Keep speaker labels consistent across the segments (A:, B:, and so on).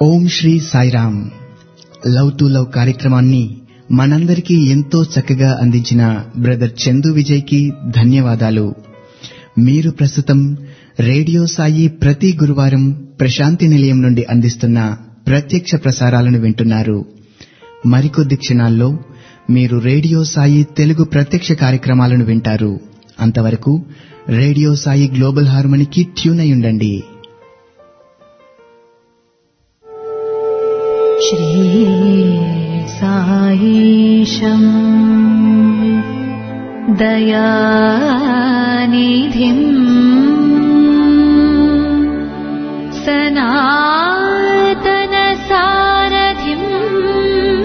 A: Om Sri Sairam love to love కార్యక్రమాన్ని మనందరికీ ఎంతో చక్కగా అందించిన బ్రదర్ చందు విజయ్ కి ధన్యవాదాలు మీరు ప్రస్తుతం రేడియో సాయి ప్రతి గురువారం ప్రశాంతి నిలయం నుండి అందిస్తున్న ప్రత్యక్ష ప్రసారాలను వింటున్నారు మరికొద్ది క్షణాల్లో మీరు రేడియో సాయి తెలుగు ప్రత్యక్ష కార్యక్రమాలను వింటారు అంతవరకు రేడియో సాయి గ్లోబల్ హార్మోనికి ట్యూన్ అయి ఉండండి
B: श्रीसायीशम् दयानिधिम् सनातनसारथिम्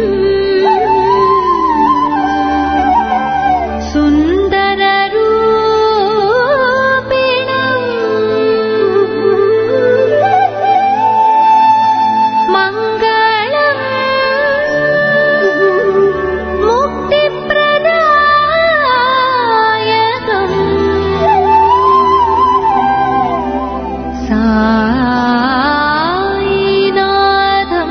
B: सुन्दररूपिणम् मङ्गलम् मुक्तिप्रदायकम् सायिनाथम्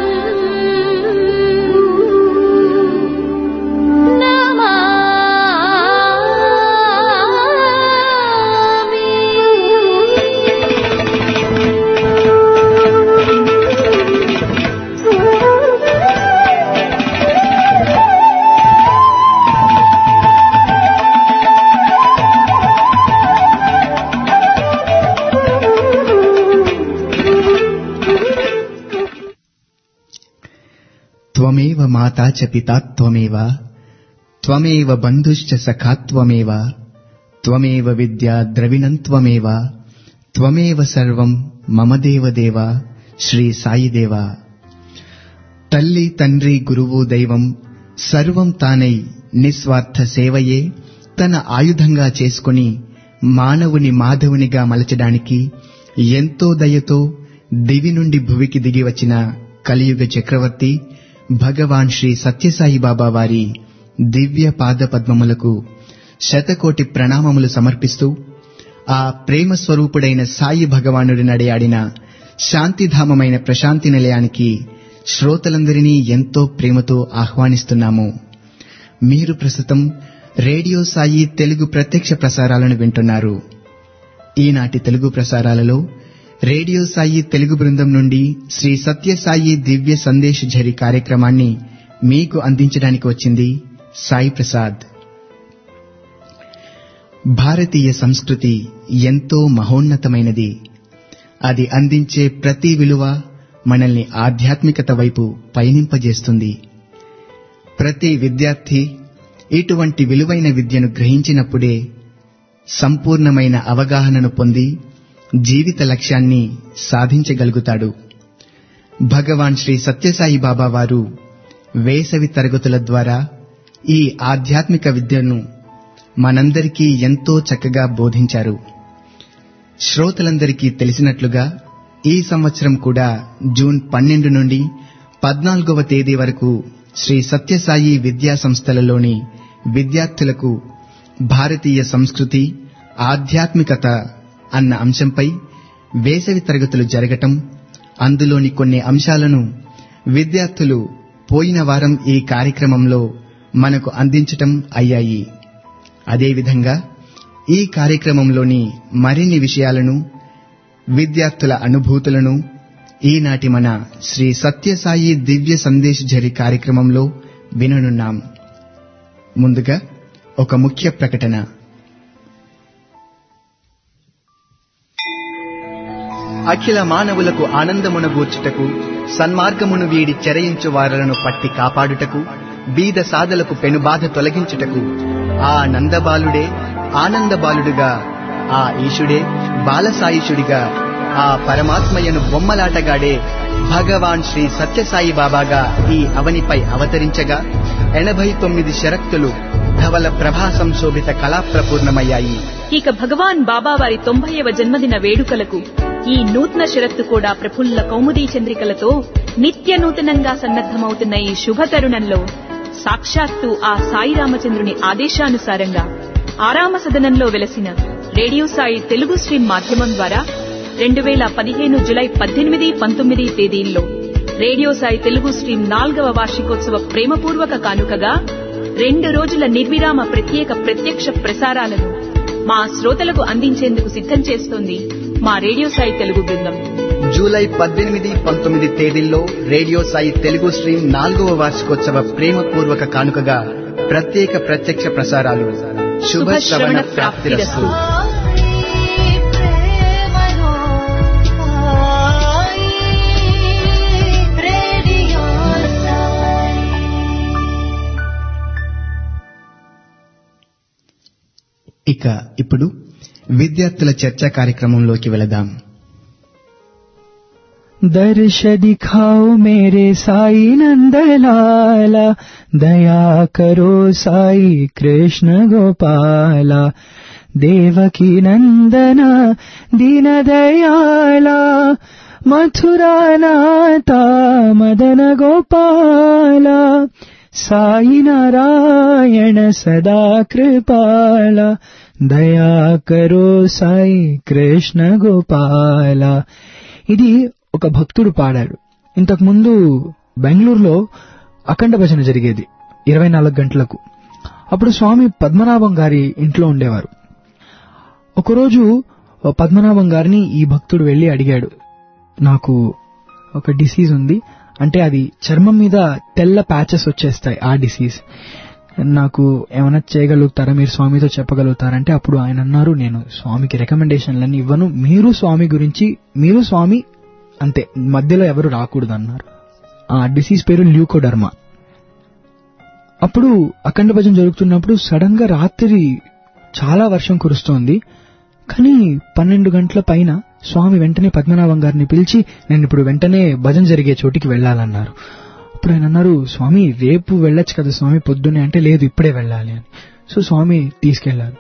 A: త్వమేవ మాతా చ పితా త్వమేవ త్వమేవ బంధుశ్చ సఖా త్వమేవ త్వమేవ విద్యా ద్రవిణం త్వమేవ త్వమేవ సర్వం మమ దేవదేవ శ్రీ సాయిదేవ తల్లి తండ్రి గురువు దైవం సర్వం తానై నిస్వార్థ సేవయే తన ఆయుధంగా చేసుకుని మానవుని మాధవునిగా మలచడానికి ఎంతో దయతో దివి నుండి భువికి దిగి వచ్చిన కలియుగ చక్రవర్తి భగవాన్ శ్రీ సత్యసాయి బాబా వారి దివ్య పాద పద్మములకు శతకోటి ప్రణామములు సమర్పిస్తూ ఆ ప్రేమ స్వరూపుడైన సాయి భగవానుడి నడయాడిన శాంతిధామమైన ప్రశాంతి నిలయానికి శ్రోతలందరినీ ఎంతో ప్రేమతో ఆహ్వానిస్తున్నాము మీరు ప్రస్తుతం రేడియో సాయి తెలుగు ప్రత్యక్ష ప్రసారాలను వింటున్నారు ఈనాటి తెలుగు ప్రసారాలలో రేడియో సాయి తెలుగు బృందం నుండి శ్రీ సత్యసాయి దివ్య సందేశ్ ఝరి కార్యక్రమాన్ని మీకు అందించడానికి వచ్చింది సాయి ప్రసాద్ భారతీయ సంస్కృతి ఎంతో మహోన్నతమైనది అది అందించే ప్రతి విలువ మనల్ని ఆధ్యాత్మికత వైపు పయనింపజేస్తుంది ప్రతి విద్యార్థి ఇటువంటి విలువైన విద్యను గ్రహించినప్పుడే సంపూర్ణమైన అవగాహనను పొంది జీవిత లక్ష్యాన్ని సాధించగలుగుతాడు భగవాన్ శ్రీ సత్యసాయి బాబా వారు వేసవి తరగతుల ద్వారా ఈ ఆధ్యాత్మిక విద్యను మనందరికీ ఎంతో చక్కగా బోధించారు శ్రోతలందరికీ తెలిసినట్లుగా ఈ సంవత్సరం కూడా జూన్ పన్నెండు నుండి పద్నాలుగవ తేదీ వరకు శ్రీ సత్యసాయి విద్యా సంస్థలలోని విద్యార్థులకు భారతీయ సంస్కృతి ఆధ్యాత్మికత అన్న అంశంపై వేసవి తరగతులు జరగటం అందులోని కొన్ని అంశాలను విద్యార్థులు పోయిన వారం ఈ కార్యక్రమంలో మనకు అందించటం అయ్యాయి అదేవిధంగా ఈ కార్యక్రమంలోని మరిన్ని విషయాలను విద్యార్థుల అనుభూతులను ఈనాటి మన శ్రీ సత్యసాయి దివ్య సందేశ్ జరి కార్యక్రమంలో విననున్నాం ముందుగా ఒక ముఖ్య ప్రకటన అఖిల మానవులకు ఆనందమునగూర్చుటకు సన్మార్గమును వీడి చెరయించు వారలను పట్టి కాపాడుటకు బీద సాధలకు పెనుబాధ తొలగించుటకు ఆ నందబాలుడే ఆనందబాలుడుగా ఆ ఈశుడే బాలసాయిషుడిగా ఆ పరమాత్మయను బొమ్మలాటగాడే భగవాన్ శ్రీ సత్యసాయి బాబాగా ఈ అవనిపై అవతరించగా ఎనభై తొమ్మిది షరక్తులు ధవల ప్రభా సంశోభిత కళాప్రపూర్ణమయ్యాయి
C: ఇక భగవాన్ బాబావారి తొంభైవ జన్మదిన వేడుకలకు ఈ నూతన షరత్తు కూడా ప్రఫుల్ల కౌముదీ చంద్రికలతో నిత్య నూతనంగా సన్నద్ధమవుతున్న ఈ శుభ తరుణంలో సాక్షాత్తు ఆ సాయి రామచంద్రుని ఆదేశానుసారంగా ఆరామ సదనంలో వెలసిన రేడియో సాయి తెలుగు స్ట్రీమ్ మాధ్యమం ద్వారా రెండు వేల పదిహేను జులై పద్దెనిమిది పంతొమ్మిది తేదీల్లో రేడియో సాయి తెలుగు స్ట్రీమ్ నాలుగవ వార్షికోత్సవ ప్రేమపూర్వక కానుకగా రెండు రోజుల నిర్విరామ ప్రత్యేక ప్రత్యక్ష ప్రసారాలను మా శ్రోతలకు అందించేందుకు సిద్ధం చేస్తోంది మా రేడియో సాయి తెలుగు బృందం
A: జూలై పద్దెనిమిది పంతొమ్మిది తేదీల్లో రేడియో సాయి తెలుగు స్ట్రీమ్ నాలుగవ వార్షికోత్సవ ప్రేమపూర్వక కానుకగా ప్రత్యేక ప్రత్యక్ష ప్రసారాలు శుభ శ్రవణ ప్రాప్తిరస్తు
B: ప్రేమలో సాయి రేడియో సాయి
A: ఇక ఇప్పుడు విద్యార్థుల చర్చా కార్యక్రమంలోకి వెళదాం
D: दर्श दिखाओ मेरे साई नंदलाला दया करो साई कृष्ण गोपाला देवकी नंदना दीन दयाला मथुरा नाता मदन गोपाला साई नारायण सदा कृपाला दया करो साई कृष्ण गोपाला ఇది ఒక భక్తుడు పాడాడు ఇంతకు ముందు బెంగళూరులో అఖండ భజన జరిగేది ఇరవై నాలుగు గంటలకు అప్పుడు స్వామి పద్మనాభం గారి ఇంట్లో ఉండేవారు ఒకరోజు పద్మనాభం గారిని ఈ భక్తుడు వెళ్లి అడిగాడు నాకు ఒక డిసీజ్ ఉంది అంటే అది చర్మం మీద తెల్ల ప్యాచెస్ వచ్చేస్తాయి ఆ డిసీజ్ నాకు ఏమైనా చేయగలుగుతారా మీరు స్వామితో చెప్పగలుగుతారంటే అప్పుడు ఆయన అన్నారు నేను స్వామికి రికమెండేషన్లన్నీ ఇవ్వను మీరు స్వామి గురించి మీరు స్వామి అంతే మధ్యలో ఎవరు రాకూడదు అన్నారు ఆ డిసీజ్ పేరు ల్యూకోడర్మా అప్పుడు అఖండ భజన జరుగుతున్నప్పుడు సడన్ గా రాత్రి చాలా వర్షం కురుస్తోంది కానీ పన్నెండు గంటల పైన స్వామి వెంటనే పద్మనాభం గారిని పిలిచి నేను ఇప్పుడు వెంటనే భజన జరిగే చోటికి వెళ్ళాలన్నారు అప్పుడు ఆయన అన్నారు స్వామి రేపు వెళ్ళొచ్చు కదా స్వామి పొద్దున్నే అంటే లేదు ఇప్పుడే వెళ్ళాలి అని సో స్వామి తీసుకెళ్లారు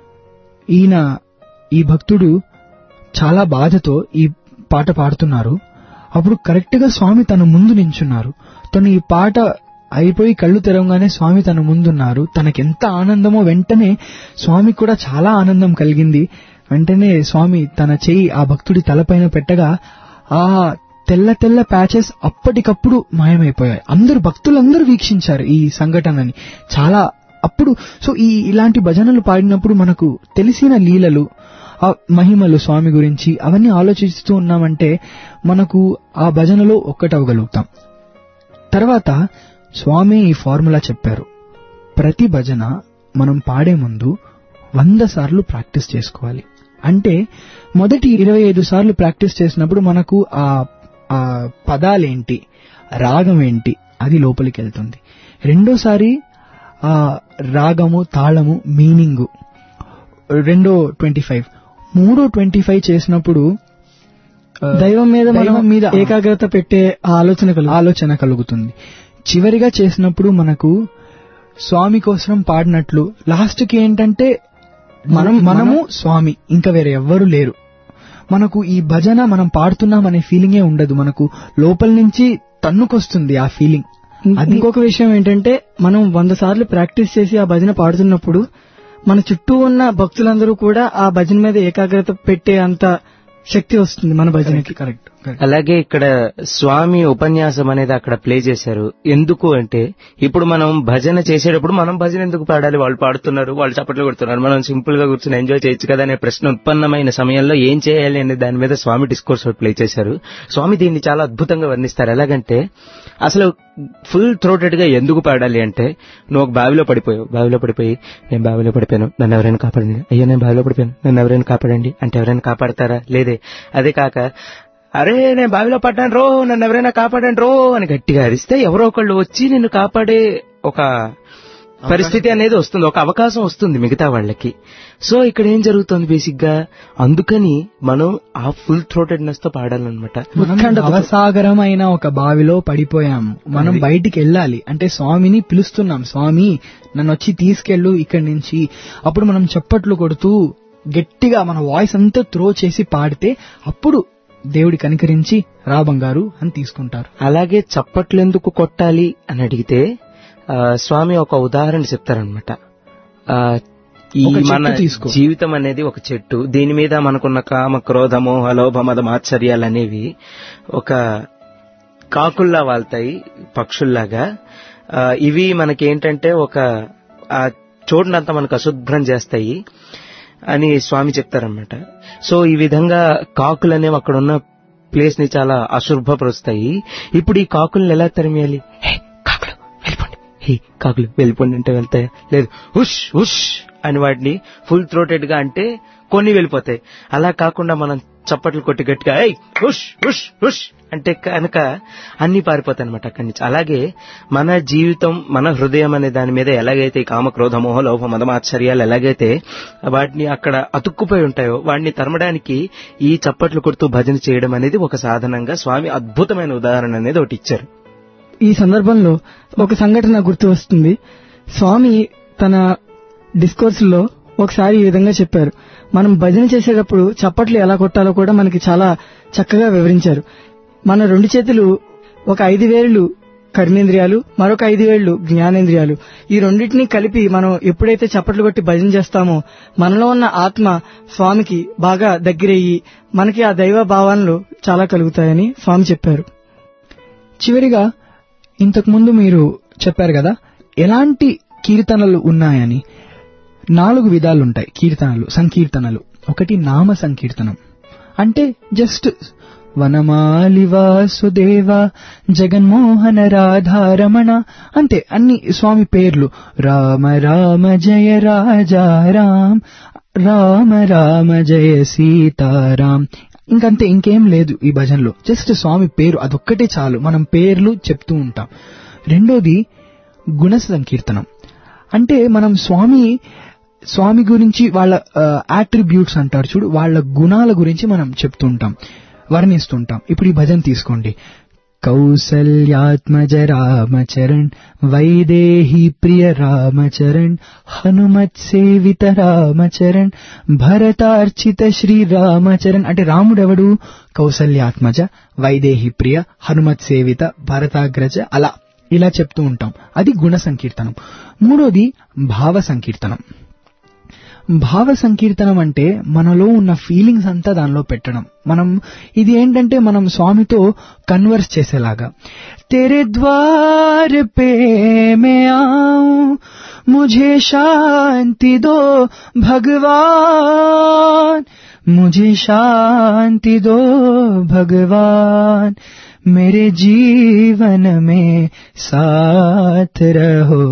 D: ఈయన ఈ భక్తుడు చాలా బాధతో ఈ పాట పాడుతున్నారు అప్పుడు కరెక్ట్ గా స్వామి తన ముందు నించున్నారు తను ఈ పాట అయిపోయి కళ్ళు తెరవగానే స్వామి తన ముందున్నారు తనకెంత ఆనందమో వెంటనే స్వామికి కూడా చాలా ఆనందం కలిగింది వెంటనే స్వామి తన చెయ్యి ఆ భక్తుడి తలపైన పెట్టగా ఆ తెల్ల తెల్ల ప్యాచెస్ అప్పటికప్పుడు మాయమైపోయాయి అందరు భక్తులందరూ వీక్షించారు ఈ సంఘటనని చాలా అప్పుడు సో ఈ ఇలాంటి భజనలు పాడినప్పుడు మనకు తెలిసిన లీలలు ఆ మహిమలు స్వామి గురించి అవన్నీ ఆలోచిస్తూ ఉన్నామంటే మనకు ఆ భజనలో ఒక్కటవగలుగుతాం తర్వాత స్వామి ఈ ఫార్ములా చెప్పారు ప్రతి భజన మనం పాడే ముందు వంద సార్లు ప్రాక్టీస్ చేసుకోవాలి అంటే మొదటి ఇరవై ఐదు సార్లు ప్రాక్టీస్ చేసినప్పుడు మనకు ఆ ఆ పదాలేంటి రాగం ఏంటి అది లోపలికి వెళ్తుంది రెండోసారి ఆ రాగము తాళము మీనింగు రెండో ట్వంటీ ఫైవ్ మూడో ట్వంటీ ఫైవ్ చేసినప్పుడు ఆ,
E: దైవం మీద మనం
D: దైవం మీద
E: ఏకాగ్రత పెట్టే ఆ ఆలోచన కలుగు
D: ఆలోచన కలుగుతుంది చివరిగా చేసినప్పుడు మనకు స్వామి కోసం పాడినట్లు లాస్ట్ కి ఏంటంటే మనం మనము స్వామి ఇంకా వేరే ఎవ్వరు లేరు మనకు ఈ భజన మనం పాడుతున్నాం అనే ఫీలింగే ఉండదు మనకు లోపల నుంచి తన్నుకొస్తుంది ఆ ఫీలింగ్ అది
E: ఇంకొక విషయం ఏంటంటే మనం వంద సార్లు ప్రాక్టీస్ చేసి ఆ భజన పాడుతున్నప్పుడు మన చుట్టూ ఉన్న భక్తులందరూ కూడా ఆ భజన మీద ఏకాగ్రత పెట్టే అంత శక్తి వస్తుంది మన భజనకి
D: కరెక్ట్ కరెక్ట్
F: అలాగే ఇక్కడ స్వామి ఉపన్యాసం అనేది అక్కడ ప్లే చేశారు ఎందుకు అంటే ఇప్పుడు మనం భజన చేసేటప్పుడు మనం భజన ఎందుకు పాడాలి వాళ్ళు పాడుతున్నారు వాళ్ళు చప్పట్లు కొడుతున్నారు మనం సింపుల్ గా కూర్చొని ఎంజాయ్ చేయొచ్చు కదా అనే ప్రశ్న ఉత్పన్నమైన సమయంలో ఏం చేయాలి అనే దాని మీద స్వామి డిస్కోర్స్ ప్లే చేశారు స్వామి దీన్ని చాలా అద్భుతంగా వర్ణిస్తారు ఎలాగంటే అసలు ఫుల్ థ్రోటెడ్ గా ఎందుకు పాడాలి అంటే నువ్వు ఒక బావిలో పడిపోయావు బావిలో పడిపోయి నేను బావిలో పడిపోయాను నన్ను ఎవరైనా కాపాడండి అయ్యో నేను బావిలో పడిపోయాను నన్ను ఎవరైనా కాపాడండి అంటే ఎవరైనా కాపాడతారా లేదే అదే కాక అరే నేను బావిలో పడ్డాను రో నన్ను ఎవరైనా కాపాడండి రో అని గట్టిగా అరిస్తే ఎవరో ఒకళ్ళు వచ్చి నిన్ను కాపాడే ఒక పరిస్థితి అనేది వస్తుంది ఒక అవకాశం వస్తుంది మిగతా వాళ్ళకి సో ఇక్కడ ఏం జరుగుతుంది బేసిక్ గా అందుకని మనం ఆ ఫుల్ థ్రోటెడ్నెస్ తో పాడాలన్నమాట
D: మనం అవసాగరమైన ఒక బావిలో పడిపోయాము మనం బయటికి వెళ్ళాలి అంటే స్వామిని పిలుస్తున్నాం స్వామి నన్ను వచ్చి తీసుకెళ్ళు ఇక్కడి నుంచి అప్పుడు మనం చప్పట్లు కొడుతూ గట్టిగా మన వాయిస్ అంతా త్రో చేసి పాడితే అప్పుడు దేవుడి కనికరించి రా బంగారు అని తీసుకుంటారు
F: అలాగే చప్పట్లు ఎందుకు కొట్టాలి అని అడిగితే ఆ, స్వామి ఒక ఉదాహరణ చెప్తారనమాట ఈ
D: ఒక చెట్టు
F: మన
D: తీసుకో.
F: జీవితం అనేది ఒక చెట్టు దీని మీద మనకున్న కామ క్రోధము అలోభ మద మాత్సర్యాలు అనేవి ఒక కాకుల్లా వాళ్తాయి పక్షుల్లాగా ఆ, ఇవి మనకి ఏంటంటే ఒక ఆ చోటునంతా మనకు అశుభ్రం చేస్తాయి అని స్వామి చెప్తారనమాట సో ఈ విధంగా కాకులు అనేవి అక్కడ ఉన్న ప్లేస్ ని చాలా అశుభ్రపరుస్తాయి ఇప్పుడు ఈ కాకుల్ని ఎలా తరిమేయాలి హే కాకులు వెళ్ళిపోండి హే కాకులు వెళ్ళిపోండి అంటే వెళ్తాయా లేదు హుష్ హుష్ అని వాటిని ఫుల్ థ్రోటెడ్ గా అంటే కొన్ని వెళ్ళిపోతాయి అలా కాకుండా మనం చప్పట్లు కొట్టి గట్టిగా ఏయ్ హుష్ హుష్ హుష్ అంటే కనుక అన్ని పారిపోతాయి అనమాట అక్కడి నుంచి అలాగే మన జీవితం మన హృదయం అనే దాని మీద ఎలాగైతే ఈ కామ క్రోధ మోహ లోభ మదమాశ్చర్యాలు ఎలాగైతే వాటిని అక్కడ అతుక్కుపోయి ఉంటాయో వాటిని తరమడానికి ఈ చప్పట్లు కొడుతూ భజన చేయడం అనేది ఒక సాధనంగా స్వామి అద్భుతమైన ఉదాహరణ అనేది ఒకటి ఇచ్చారు
E: ఈ సందర్భంలో ఒక సంఘటన గుర్తు వస్తుంది స్వామి తన డిస్కోర్స్ లో ఒకసారి ఈ విధంగా చెప్పారు మనం భజన చేసేటప్పుడు చప్పట్లు ఎలా కొట్టాలో కూడా మనకి చాలా చక్కగా వివరించారు మన రెండు చేతులు ఒక ఐదు వేళ్లు కర్మేంద్రియాలు మరొక ఐదు వేళ్లు జ్ఞానేంద్రియాలు ఈ రెండింటినీ కలిపి మనం ఎప్పుడైతే చప్పట్లు కొట్టి భజన చేస్తామో మనలో ఉన్న ఆత్మ స్వామికి బాగా దగ్గరయ్యి మనకి ఆ దైవ భావనలు చాలా కలుగుతాయని స్వామి చెప్పారు
D: చివరిగా ఇంతకుముందు మీరు చెప్పారు కదా ఎలాంటి కీర్తనలు ఉన్నాయని నాలుగు విధాలుంటాయి కీర్తనలు సంకీర్తనలు ఒకటి నామ సంకీర్తనం అంటే జస్ట్ వనమాలి వాసుదేవ జగన్మోహన రాధారమణ అంతే అన్ని స్వామి పేర్లు రామ రామ జయ రాజా రామ్ రామ రామ జయ సీతారాం ఇంకంతే ఇంకేం లేదు ఈ భజనలో జస్ట్ స్వామి పేరు అదొక్కటే చాలు మనం పేర్లు చెప్తూ ఉంటాం రెండోది గుణ సంకీర్తనం అంటే మనం స్వామి స్వామి గురించి వాళ్ళ యాట్రిబ్యూట్స్ అంటారు చూడు వాళ్ళ గుణాల గురించి మనం చెప్తుంటాం వర్ణిస్తుంటాం ఇప్పుడు ఈ భజన తీసుకోండి కౌసల్యాత్మజ రామచరణ్ వైదేహి ప్రియ రామచరణ్ హనుమత్ సేవిత రామచరణ్ భరతార్చిత శ్రీ రామచరణ్ అంటే రాముడెవడు కౌసల్యాత్మజ వైదేహి ప్రియ హనుమత్ సేవిత భరతాగ్రజ అలా ఇలా చెప్తూ ఉంటాం అది గుణ సంకీర్తనం మూడోది భావ సంకీర్తనం భావ సంకీర్తనం అంటే మనలో ఉన్న ఫీలింగ్స్ అంతా దానిలో పెట్టడం మనం ఇది ఏంటంటే మనం స్వామితో కన్వర్స్ చేసేలాగా తెరే ద్వార్ పే మే ఆऊं मुझे शांति दो भगवान मुझे शांति दो भगवान मेरे जीवन में साथ रहो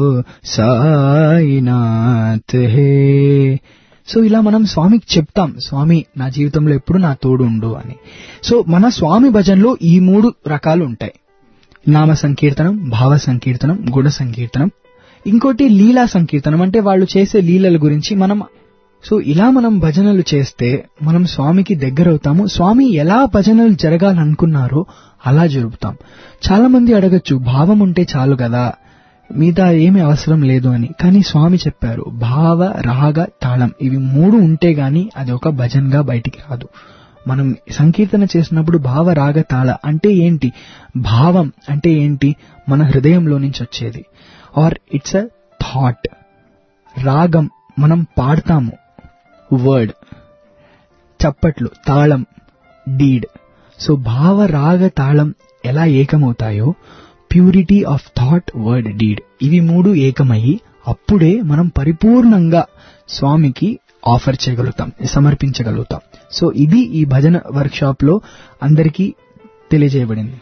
D: సాయినాథ్ హే సో ఇలా మనం స్వామికి చెప్తాం స్వామి నా జీవితంలో ఎప్పుడు నా తోడు ఉండు అని సో మన స్వామి భజనలో ఈ మూడు రకాలు ఉంటాయి నామ సంకీర్తనం భావ సంకీర్తనం గుణ సంకీర్తనం ఇంకోటి లీలా సంకీర్తనం అంటే వాళ్ళు చేసే లీలల గురించి మనం సో ఇలా మనం భజనలు చేస్తే మనం స్వామికి దగ్గరవుతాము స్వామి ఎలా భజనలు జరగాలనుకున్నారో అలా జరుపుతాం చాలా మంది అడగచ్చు భావం ఉంటే చాలు కదా మిగతా ఏమీ అవసరం లేదు అని కానీ స్వామి చెప్పారు భావ రాగ తాళం ఇవి మూడు ఉంటే గాని అది ఒక భజన్గా బయటికి రాదు మనం సంకీర్తన చేసినప్పుడు భావ రాగ తాళ అంటే ఏంటి భావం అంటే ఏంటి మన హృదయంలో నుంచి వచ్చేది ఆర్ ఇట్స్ అ థాట్ రాగం మనం పాడతాము వర్డ్ చప్పట్లు తాళం డీడ్ సో భావ రాగ తాళం ఎలా ఏకమవుతాయో purity of thought word deed ఇవి మూడు ఏకమయ్యి అప్పుడే మనం పరిపూర్ణంగా స్వామికి ఆఫర్ చేయగలుగుతాం సమర్పించగలుగుతాం సో ఇది ఈ భజన వర్క్ షాప్ లో అందరికీ తెలియజేయబడింది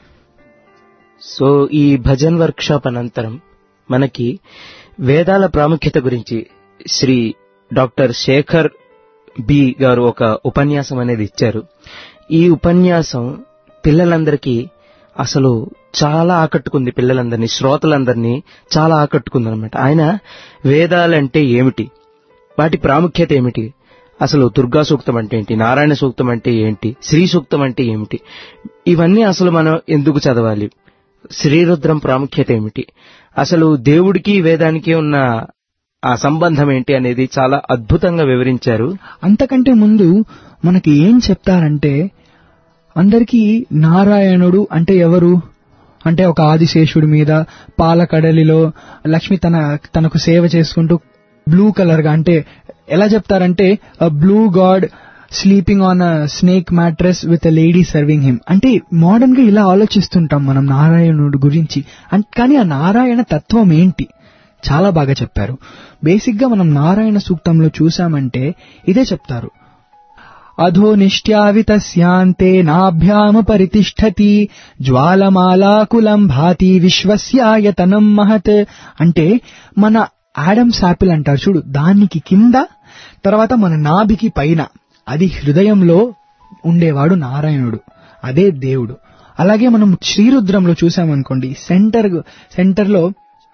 F: సో ఈ భజన్ వర్క్ షాప్ అనంతరం మనకి వేదాల ప్రాముఖ్యత గురించి శ్రీ డాక్టర్ శేఖర్ బి గారు ఒక ఉపన్యాసం అనేది ఇచ్చారు ఈ ఉపన్యాసం పిల్లలందరికీ అసలు చాలా ఆకట్టుకుంది పిల్లలందరినీ శ్రోతలందరినీ చాలా ఆకట్టుకుంది అనమాట ఆయన వేదాలంటే ఏమిటి వాటి ప్రాముఖ్యత ఏమిటి అసలు దుర్గా సూక్తం అంటే ఏంటి నారాయణ సూక్తం అంటే ఏంటి శ్రీ సూక్తం అంటే ఏమిటి ఇవన్నీ అసలు మనం ఎందుకు చదవాలి శ్రీరుద్రం ప్రాముఖ్యత ఏమిటి అసలు దేవుడికి వేదానికి ఉన్న ఆ సంబంధం ఏంటి అనేది చాలా అద్భుతంగా వివరించారు
D: అంతకంటే ముందు మనకి ఏం చెప్తారంటే అందరికీ నారాయణుడు అంటే ఎవరు అంటే ఒక ఆదిశేషుడి మీద పాలకడలిలో లక్ష్మి తన తనకు సేవ చేసుకుంటూ బ్లూ కలర్ గా అంటే ఎలా చెప్తారంటే blue god sleeping on a snake mattress with a lady serving him అంటే మోడర్న్ గా ఇలా ఆలోచిస్తుంటాం మనం నారాయణుడు గురించి అన్- కానీ ఆ నారాయణ తత్వం ఏంటి చాలా బాగా చెప్పారు బేసిక్ గా మనం నారాయణ సూక్తంలో చూసామంటే ఇదే చెప్తారు అధో నిష్ట్యావితస్యాంతే నాభ్యామ పరితిష్టతి జ్వాలమాలాకులం భాతి విశ్వస్యాయతనం మహత్ అంటే మన ఆడమ్స్ యాపిల్ అంటారు చూడు దానికి కింద తర్వాత మన నాభికి పైన అది హృదయంలో ఉండేవాడు నారాయణుడు అదే దేవుడు అలాగే మనం శ్రీరుద్రంలో చూసామనుకోండి సెంటర్ సెంటర్ లో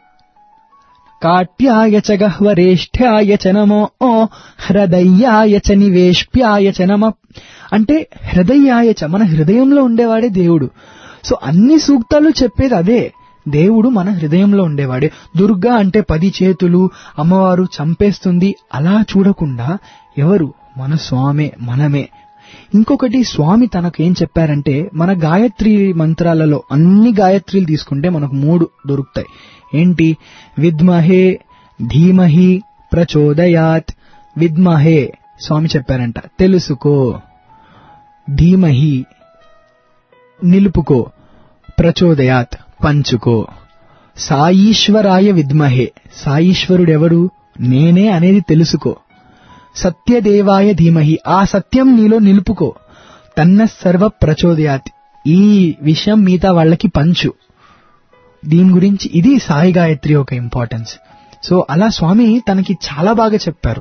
D: కాట్యాయ చ గహ్వరేష్ఠ్యాయ చ నమో ఓ హృదయాయ చ నివేష్ప్యాయ చ నమ అంటే హృదయాయ చ మన హృదయంలో ఉండేవాడే దేవుడు సో అన్ని సూక్తాలు చెప్పేది అదే దేవుడు మన హృదయంలో ఉండేవాడే దుర్గా అంటే పది చేతులు అమ్మవారు చంపేస్తుంది అలా చూడకుండా ఎవరు మన స్వామే మనమే ఇంకొకటి స్వామి తనకేం చెప్పారంటే మన గాయత్రి మంత్రాలలో అన్ని గాయత్రీలు తీసుకుంటే మనకు మూడు దొరుకుతాయి ఏంటి విద్మహే ధీమహి ప్రచోదయాత్ విద్మహే స్వామి చెప్పారంట తెలుసుకో ధీమహి నిలుపుకో ప్రచోదయాత్ పంచుకో సాయీశ్వరాయ విద్మహే సాయీశ్వరుడెవరు నేనే అనేది తెలుసుకో సత్యదేవాయ ధీమహి ఆ సత్యం నీలో నిలుపుకో తన్న సర్వ ప్రచోదయాత్ ఈ విషయం మిగతా వాళ్ళకి పంచు దీని గురించి ఇది సాయి గాయత్రి ఒక ఇంపార్టెన్స్ సో అలా స్వామి తనకి చాలా బాగా చెప్పారు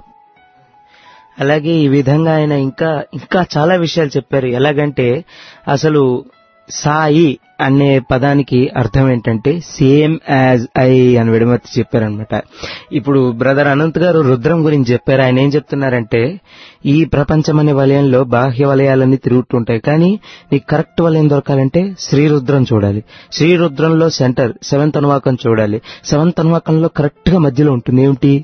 F: అలాగే ఈ విధంగా ఆయన ఇంకా ఇంకా చాలా విషయాలు చెప్పారు ఎలాగంటే అసలు సాయి అనే పదానికి అర్థం ఏంటంటే సేమ్ యాజ్ ఐ అని విడమర్తి చెప్పారనమాట ఇప్పుడు బ్రదర్ అనంత్ గారు రుద్రం గురించి చెప్పారు ఆయన ఏం చెప్తున్నారంటే ఈ ప్రపంచం అనే వలయంలో బాహ్య వలయాలన్నీ తిరుగుతుంటాయి కానీ నీకు కరెక్ట్ వలయం దొరకాలంటే శ్రీరుద్రం చూడాలి శ్రీరుద్రంలో సెంటర్ సెవెంత్ అనువాకం చూడాలి సెవెంత్ అనువాకంలో కరెక్ట్ గా మధ్యలో ఉంటుంది ఏమిటి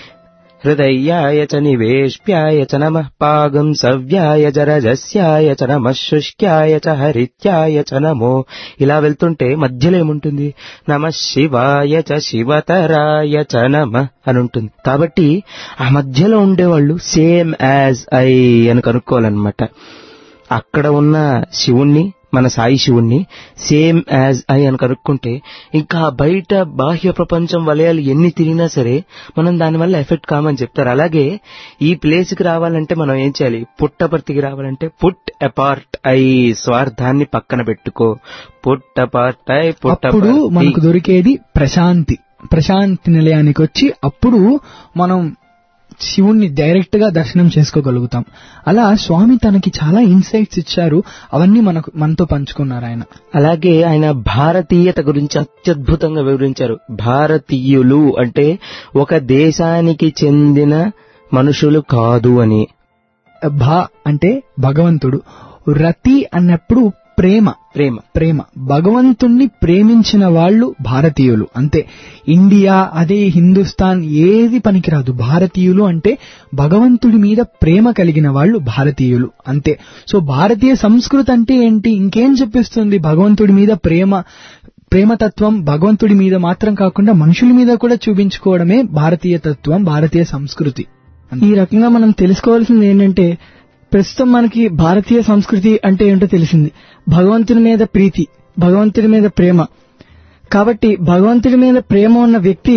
F: హృదయాయ చ నివేష్ప్యాయ చ నమ పాగం సవ్యాయ జరజస్యాయ చ నమ శుష్క్యాయ చ హరిత్యాయ చ నమో ఇలా వెళ్తుంటే మధ్యలో ఏముంటుంది నమ శివాయ చ శివతరాయ చ నమ అని ఉంటుంది కాబట్టి ఆ మధ్యలో ఉండేవాళ్ళు సేమ్ యాజ్ ఐ అని కనుక్కోవాలన్నమాట అక్కడ ఉన్న శివుణ్ణి మన సాయి శివుణ్ణి సేమ్ యాజ్ ఐ అని కనుక్కుంటే ఇంకా బయట బాహ్య ప్రపంచం వలయాలు ఎన్ని తిరిగినా సరే మనం దానివల్ల ఎఫెక్ట్ కామని చెప్తారు అలాగే ఈ ప్లేస్ కి రావాలంటే మనం ఏం చేయాలి పుట్టపర్తికి రావాలంటే పుట్ అపార్ట్ ఐ స్వార్థాన్ని పక్కన పెట్టుకో పుట్ అపార్ట్ ఐ
D: అప్పుడు మనకు
F: పుట్ట
D: దొరికేది ప్రశాంతి ప్రశాంతి నిలయానికి వచ్చి అప్పుడు మనం శివుణ్ణి డైరెక్ట్ గా దర్శనం చేసుకోగలుగుతాం అలా స్వామి తనకి చాలా ఇన్సైట్స్ ఇచ్చారు అవన్నీ మనకు మనతో పంచుకున్నారు ఆయన
F: అలాగే ఆయన భారతీయత గురించి అత్యద్భుతంగా వివరించారు భారతీయులు అంటే ఒక దేశానికి చెందిన మనుషులు కాదు అని
D: భా అంటే భగవంతుడు రతి అన్నప్పుడు ప్రేమ
F: ప్రేమ
D: ప్రేమ భగవంతుణ్ణి ప్రేమించిన వాళ్ళు భారతీయులు అంతే ఇండియా అదే హిందుస్థాన్ ఏది పనికిరాదు భారతీయులు అంటే భగవంతుడి మీద ప్రేమ కలిగిన వాళ్ళు భారతీయులు అంతే సో భారతీయ సంస్కృతి అంటే ఏంటి ఇంకేం చెప్పిస్తుంది భగవంతుడి మీద ప్రేమ ప్రేమతత్వం భగవంతుడి మీద మాత్రం కాకుండా మనుషుల మీద కూడా చూపించుకోవడమే భారతీయ తత్వం భారతీయ సంస్కృతి
E: ఈ రకంగా మనం తెలుసుకోవాల్సింది ఏంటంటే ప్రస్తుతం మనకి భారతీయ సంస్కృతి అంటే ఏంటో తెలిసింది భగవంతుని మీద ప్రీతి భగవంతుడి మీద ప్రేమ కాబట్టి భగవంతుడి మీద ప్రేమ ఉన్న వ్యక్తి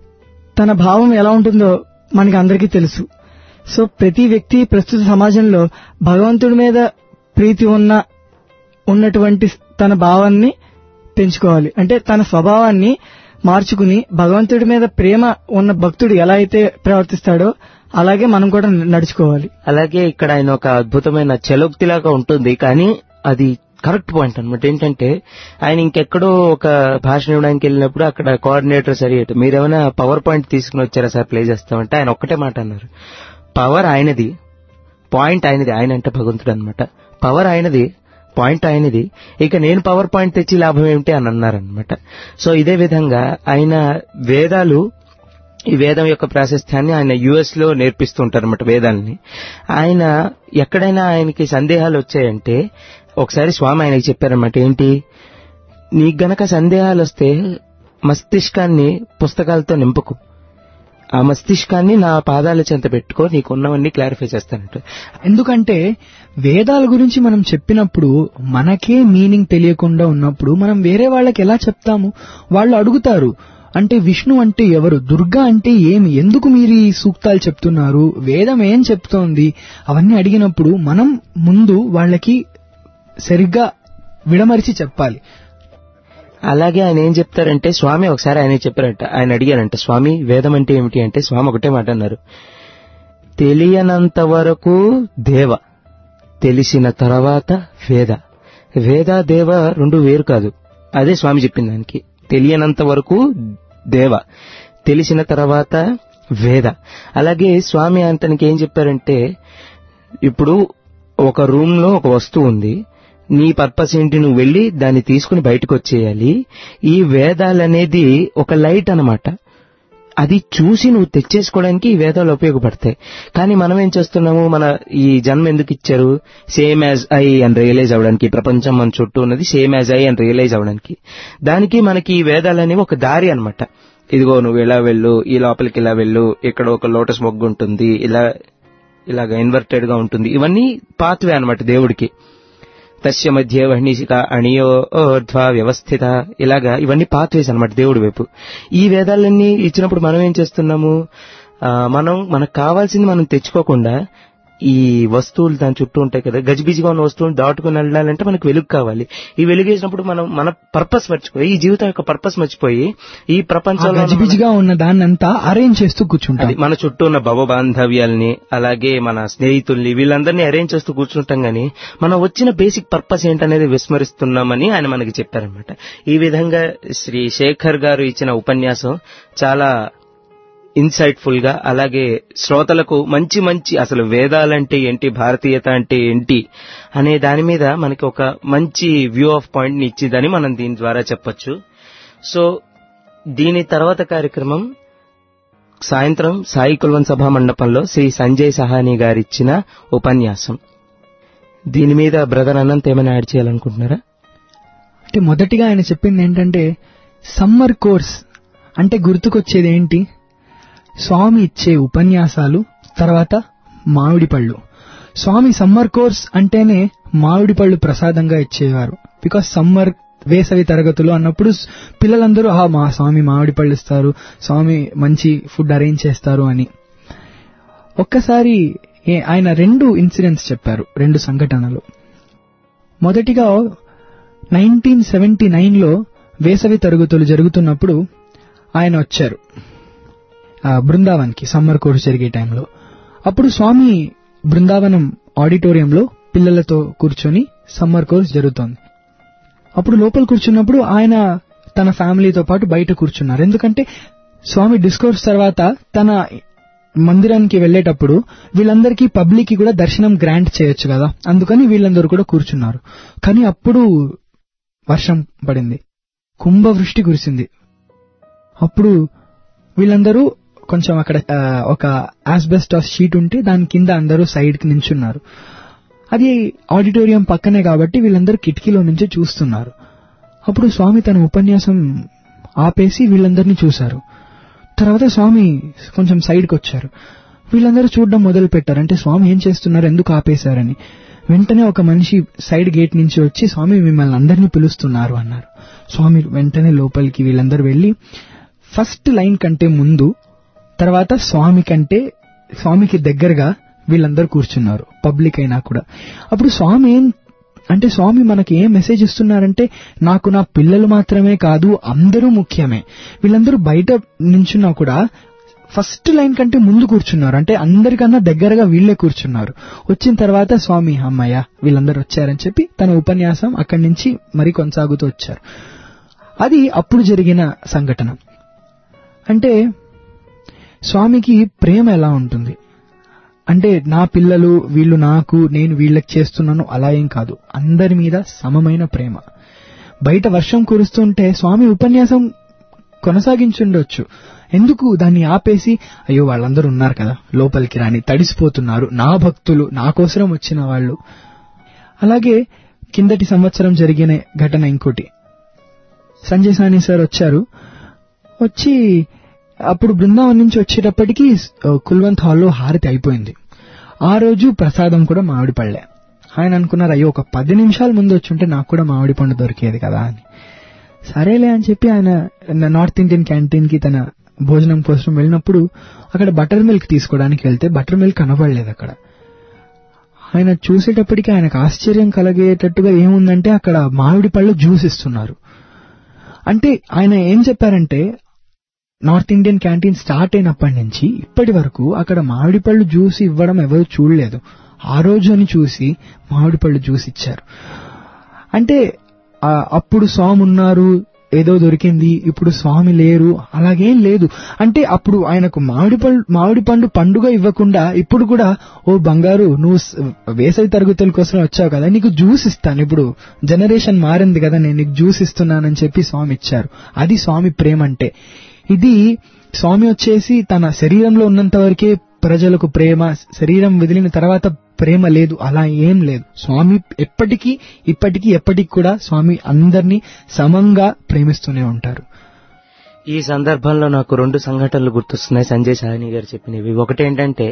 E: తన భావం ఎలా ఉంటుందో మనకి అందరికీ తెలుసు సో ప్రతి వ్యక్తి ప్రస్తుత సమాజంలో భగవంతుడి మీద ప్రీతి ఉన్న ఉన్నటువంటి తన భావాన్ని పెంచుకోవాలి అంటే తన స్వభావాన్ని మార్చుకుని భగవంతుడి మీద ప్రేమ ఉన్న భక్తుడు ఎలా అయితే ప్రవర్తిస్తాడో అలాగే మనం కూడా నడుచుకోవాలి
F: అలాగే ఇక్కడ ఆయన ఒక అద్భుతమైన చలోక్తిలాగా ఉంటుంది కానీ అది కరెక్ట్ పాయింట్ అనమాట ఏంటంటే ఆయన ఇంకెక్కడో ఒక భాషణ ఇవ్వడానికి వెళ్ళినప్పుడు అక్కడ కోఆర్డినేటర్ సరి మీరేమైనా పవర్ పాయింట్ తీసుకుని వచ్చారా సార్ ప్లే చేస్తామంటే ఆయన ఒక్కటే మాట అన్నారు పవర్ ఆయనది పాయింట్ ఆయనది ఆయన అంటే భగవంతుడు అనమాట పవర్ ఆయనది పాయింట్ ఆయనది ఇక నేను పవర్ పాయింట్ తెచ్చి లాభం ఏమిటి అని అన్నారనమాట సో ఇదే విధంగా ఆయన వేదాలు ఈ వేదం యొక్క ప్రాశస్త్యాన్ని ఆయన యుఎస్ లో నేర్పిస్తుంటారు అనమాట వేదాలని ఆయన ఎక్కడైనా ఆయనకి సందేహాలు వచ్చాయంటే ఒకసారి స్వామి ఆయనకి చెప్పారన్నమాట ఏంటి నీకు గనక సందేహాలు వస్తే మస్తిష్కాన్ని పుస్తకాలతో నింపకు ఆ మస్తిష్కాన్ని నా పాదాల చెంత పెట్టుకో నీకున్నవన్నీ క్లారిఫై చేస్తానంట
D: ఎందుకంటే వేదాల గురించి మనం చెప్పినప్పుడు మనకే మీనింగ్ తెలియకుండా ఉన్నప్పుడు మనం వేరే వాళ్ళకి ఎలా చెప్తాము వాళ్ళు అడుగుతారు అంటే విష్ణు అంటే ఎవరు దుర్గా అంటే ఏమి ఎందుకు మీరు ఈ సూక్తాలు చెప్తున్నారు వేదం ఏం చెప్తోంది అవన్నీ అడిగినప్పుడు మనం ముందు వాళ్ళకి సరిగ్గా విడమరిచి చెప్పాలి
F: అలాగే ఆయన ఏం చెప్తారంటే స్వామి ఒకసారి ఆయన చెప్పారంట ఆయన అడిగారంట స్వామి వేదం అంటే ఏమిటి అంటే స్వామి ఒకటే మాట అన్నారు తెలియనంత వరకు దేవ తెలిసిన తర్వాత వేద వేద దేవ రెండు వేరు కాదు అదే స్వామి చెప్పిన దానికి తెలియనంత వరకు దేవ తెలిసిన తర్వాత వేద అలాగే స్వామి అతనికి ఏం చెప్పారంటే ఇప్పుడు ఒక రూమ్ లో ఒక వస్తువు ఉంది నీ పర్పస్ ఏంటి నువ్వు వెళ్ళి దాన్ని తీసుకుని బయటకు వచ్చేయాలి ఈ వేదాలనేది ఒక లైట్ అన్నమాట అది చూసి నువ్వు తెచ్చేసుకోవడానికి ఈ వేదాలు ఉపయోగపడతాయి కానీ మనం ఏం చేస్తున్నాము మన ఈ జన్మ ఎందుకు ఇచ్చారు సేమ్ యాజ్ ఐ అని రియలైజ్ అవ్వడానికి ఈ ప్రపంచం మన చుట్టూ ఉన్నది సేమ్ యాజ్ ఐ అని రియలైజ్ అవ్వడానికి దానికి మనకి ఈ వేదాలు అనేవి ఒక దారి అన్నమాట ఇదిగో నువ్వు ఇలా వెళ్ళు ఈ లోపలికి ఇలా వెళ్ళు ఇక్కడ ఒక లోటస్ మొగ్గు ఉంటుంది ఇలా ఇలాగ ఇన్వర్టెడ్ గా ఉంటుంది ఇవన్నీ పాత్వే అన్నమాట దేవుడికి తస్య మధ్య వహ్నిశిక అణియో ధ్వా వ్యవస్థిత ఇలాగా ఇవన్నీ పాత్వేస్ అనమాట దేవుడి వైపు ఈ వేదాలన్నీ ఇచ్చినప్పుడు మనం ఏం చేస్తున్నాము ఆ, మనం మనకు కావాల్సింది మనం తెచ్చుకోకుండా ఈ వస్తువులు దాని చుట్టూ ఉంటాయి కదా గజిబిజిగా ఉన్న వస్తువులు దాటుకుని వెళ్ళాలంటే మనకు వెలుగు కావాలి ఈ వెలుగేసినప్పుడు మనం మన పర్పస్ మర్చిపోయి ఈ జీవితం యొక్క పర్పస్ మర్చిపోయి ఈ
D: ఆ
F: ప్రపంచంలో ఉన్న-
D: గజిబిజిగా ఉన్న దాన్నంతా అరేంజ్ చేస్తూ కూర్చుంటాం
F: అది మన చుట్టూ ఉన్న భవ బాంధవ్యాల్ని అలాగే మన స్నేహితుల్ని వీళ్ళందరినీ అరేంజ్ చేస్తూ కూర్చుంటాం గానీ మనం వచ్చిన బేసిక్ పర్పస్ ఏంటనేది విస్మరిస్తున్నామని ఆయన మనకి చెప్పారనమాట ఈ విధంగా శ్రీ శేఖర్ గారు ఇచ్చిన ఉపన్యాసం చాలా ఇన్సైట్ఫుల్ గా అలాగే శ్రోతలకు మంచి మంచి అసలు వేదాలంటే ఏంటి భారతీయత అంటే ఏంటి అనే దాని మీద మనకి ఒక మంచి వ్యూ ఆఫ్ పాయింట్ ని ఇచ్చిందని మనం దీని ద్వారా చెప్పొచ్చు సో దీని తర్వాత కార్యక్రమం సాయంత్రం సాయి కుల్వన్ సభా మండపంలో శ్రీ సంజయ్ సహాని గారిచ్చిన ఉపన్యాసం దీని మీద బ్రదర్ అనంత్ ఏమైనా యాడ్ చేయాలనుకుంటున్నారా
D: అంటే మొదటిగా ఆయన చెప్పింది ఏంటంటే సమ్మర్ కోర్స్ అంటే గుర్తుకొచ్చేది ఏంటి స్వామి ఇచ్చే ఉపన్యాసాలు తర్వాత మామిడి పళ్ళు స్వామి సమ్మర్ కోర్స్ అంటేనే మామిడి పళ్ళు ప్రసాదంగా ఇచ్చేవారు బికాస్ సమ్మర్ వేసవి తరగతులు అన్నప్పుడు స్- పిల్లలందరూ ఆహా మా స్వామి మామిడి పళ్ళు ఇస్తారు స్వామి మంచి ఫుడ్ అరేంజ్ చేస్తారు అని ఒక్కసారి ఏ- ఆయన రెండు ఇన్సిడెంట్స్ చెప్పారు రెండు సంఘటనలు మొదటిగా నైన్టీన్ సెవెంటీ నైన్లో వేసవి తరగతులు జరుగుతున్నప్పుడు ఆయన వచ్చారు ఆ, బృందావన్కి సమ్మర్ కోర్స్ జరిగే టైంలో అప్పుడు స్వామి బృందావనం ఆడిటోరియంలో పిల్లలతో కూర్చొని సమ్మర్ కోర్స్ జరుగుతోంది అప్పుడు లోపల కూర్చున్నప్పుడు ఆయన తన ఫ్యామిలీతో పాటు బయట కూర్చున్నారు ఎందుకంటే స్వామి డిస్కోర్స్ తర్వాత తన మందిరానికి వెళ్ళేటప్పుడు వీళ్ళందరికీ పబ్లిక్ కి కూడా దర్శనం గ్రాంట్ చేయొచ్చు కదా అందుకని వీళ్ళందరూ కూడా కూర్చున్నారు కానీ అప్పుడు వర్షం పడింది కుంభవృష్టి కురిసింది అప్పుడు వీళ్ళందరూ కొంచెం అక్కడ ఆ, ఒక ఆస్బెస్టాస్ షీట్ ఉంటే దాని కింద అందరూ సైడ్ కి నించున్నారు అది ఆడిటోరియం పక్కనే కాబట్టి వీళ్ళందరూ కిటికీలో నుంచి చూస్తున్నారు అప్పుడు స్వామి తన ఉపన్యాసం ఆపేసి వీళ్ళందరినీ చూశారు తర్వాత స్వామి కొంచెం సైడ్కి వచ్చారు వీళ్ళందరూ చూడడం మొదలు పెట్టారు అంటే స్వామి ఏం చేస్తున్నారు ఎందుకు ఆపేశారని వెంటనే ఒక మనిషి సైడ్ గేట్ నుంచి వచ్చి స్వామి మిమ్మల్ని అందరినీ పిలుస్తున్నారు అన్నారు స్వామి వెంటనే లోపలికి వీళ్ళందరూ వెళ్ళి ఫస్ట్ లైన్ కంటే ముందు తర్వాత స్వామి కంటే స్వామికి దగ్గరగా వీళ్ళందరూ కూర్చున్నారు పబ్లిక్ అయినా కూడా అప్పుడు స్వామి ఏం అంటే స్వామి మనకి ఏం మెసేజ్ ఇస్తున్నారంటే నాకు నా పిల్లలు మాత్రమే కాదు అందరూ ముఖ్యమే వీళ్ళందరూ బయట నించున్నా కూడా ఫస్ట్ లైన్ కంటే ముందు కూర్చున్నారు అంటే అందరికన్నా దగ్గరగా వీళ్ళే కూర్చున్నారు వచ్చిన తర్వాత స్వామి అమ్మయ్య వీళ్ళందరూ వచ్చారని చెప్పి తన ఉపన్యాసం అక్కడి నుంచి మరి కొనసాగుతూ వచ్చారు అది అప్పుడు జరిగిన సంఘటన అంటే స్వామికి ప్రేమ ఎలా ఉంటుంది అంటే నా పిల్లలు వీళ్ళు నాకు నేను వీళ్ళకి చేస్తున్నాను అలా ఏం కాదు అందరి మీద సమమైన ప్రేమ బయట వర్షం కురుస్తుంటే స్వామి ఉపన్యాసం కొనసాగించుండొచ్చు ఎందుకు దాన్ని ఆపేసి అయ్యో వాళ్ళందరూ ఉన్నారు కదా లోపలికి రాని తడిసిపోతున్నారు నా భక్తులు నా కోసరం వచ్చిన వాళ్ళు అలాగే కిందటి సంవత్సరం జరిగిన ఘటన ఇంకోటి సంజయ్ సాని సార్ వచ్చారు వచ్చి అప్పుడు బృందావనం నుంచి వచ్చేటప్పటికి ఆ, కుల్వంత్ హాల్లో హారతి అయిపోయింది ఆ రోజు ప్రసాదం కూడా మామిడి పళ్ళే ఆయన అనుకున్నారు అయ్యో ఒక పది నిమిషాల ముందు వచ్చి ఉంటే నాకు కూడా మామిడి పండు దొరికేది కదా అని సరేలే అని చెప్పి ఆయన నార్త్ ఇండియన్ క్యాంటీన్ కి తన భోజనం కోసం వెళ్ళినప్పుడు అక్కడ బటర్ మిల్క్ తీసుకోవడానికి వెళ్తే బటర్ మిల్క్ కనబడలేదు అక్కడ ఆయన చూసేటప్పటికి ఆయనకు ఆశ్చర్యం కలిగేటట్టుగా ఏముందంటే అక్కడ మామిడి పళ్ళు జ్యూస్ ఇస్తున్నారు అంటే ఆయన ఏం చెప్పారంటే నార్త్ ఇండియన్ క్యాంటీన్ స్టార్ట్ అయినప్పటి నుంచి ఇప్పటి వరకు అక్కడ మామిడి పళ్ళు జ్యూస్ ఇవ్వడం ఎవరు చూడలేదు ఆ రోజు అని చూసి మామిడి పళ్ళు జ్యూస్ ఇచ్చారు అంటే ఆ, అప్పుడు స్వామి ఉన్నారు ఏదో దొరికింది ఇప్పుడు స్వామి లేరు అలాగేం లేదు అంటే అప్పుడు ఆయనకు మామిడి పళ్ళు మామిడి పండు పండుగ ఇవ్వకుండా ఇప్పుడు కూడా ఓ బంగారు నువ్వు స- వేసవి తరగతుల కోసం వచ్చావు కదా నీకు జ్యూస్ ఇస్తాను ఇప్పుడు జనరేషన్ మారింది కదా నేను నీకు జ్యూస్ ఇస్తున్నానని చెప్పి స్వామి ఇచ్చారు అది స్వామి ప్రేమ అంటే ఇది స్వామి వచ్చేసి తన శరీరంలో ఉన్నంత వరకే ప్రజలకు ప్రేమ శరీరం వదిలిన తర్వాత ప్రేమ లేదు అలా ఏం లేదు స్వామి ఎప్పటికీ ఇప్పటికీ ఎప్పటికి కూడా స్వామి అందరినీ సమంగా ప్రేమిస్తూనే ఉంటారు
F: ఈ సందర్భంలో నాకు రెండు సంఘటనలు గుర్తొస్తున్నాయి సంజయ్ సాహని గారు చెప్పినవి ఒకటి ఏంటంటే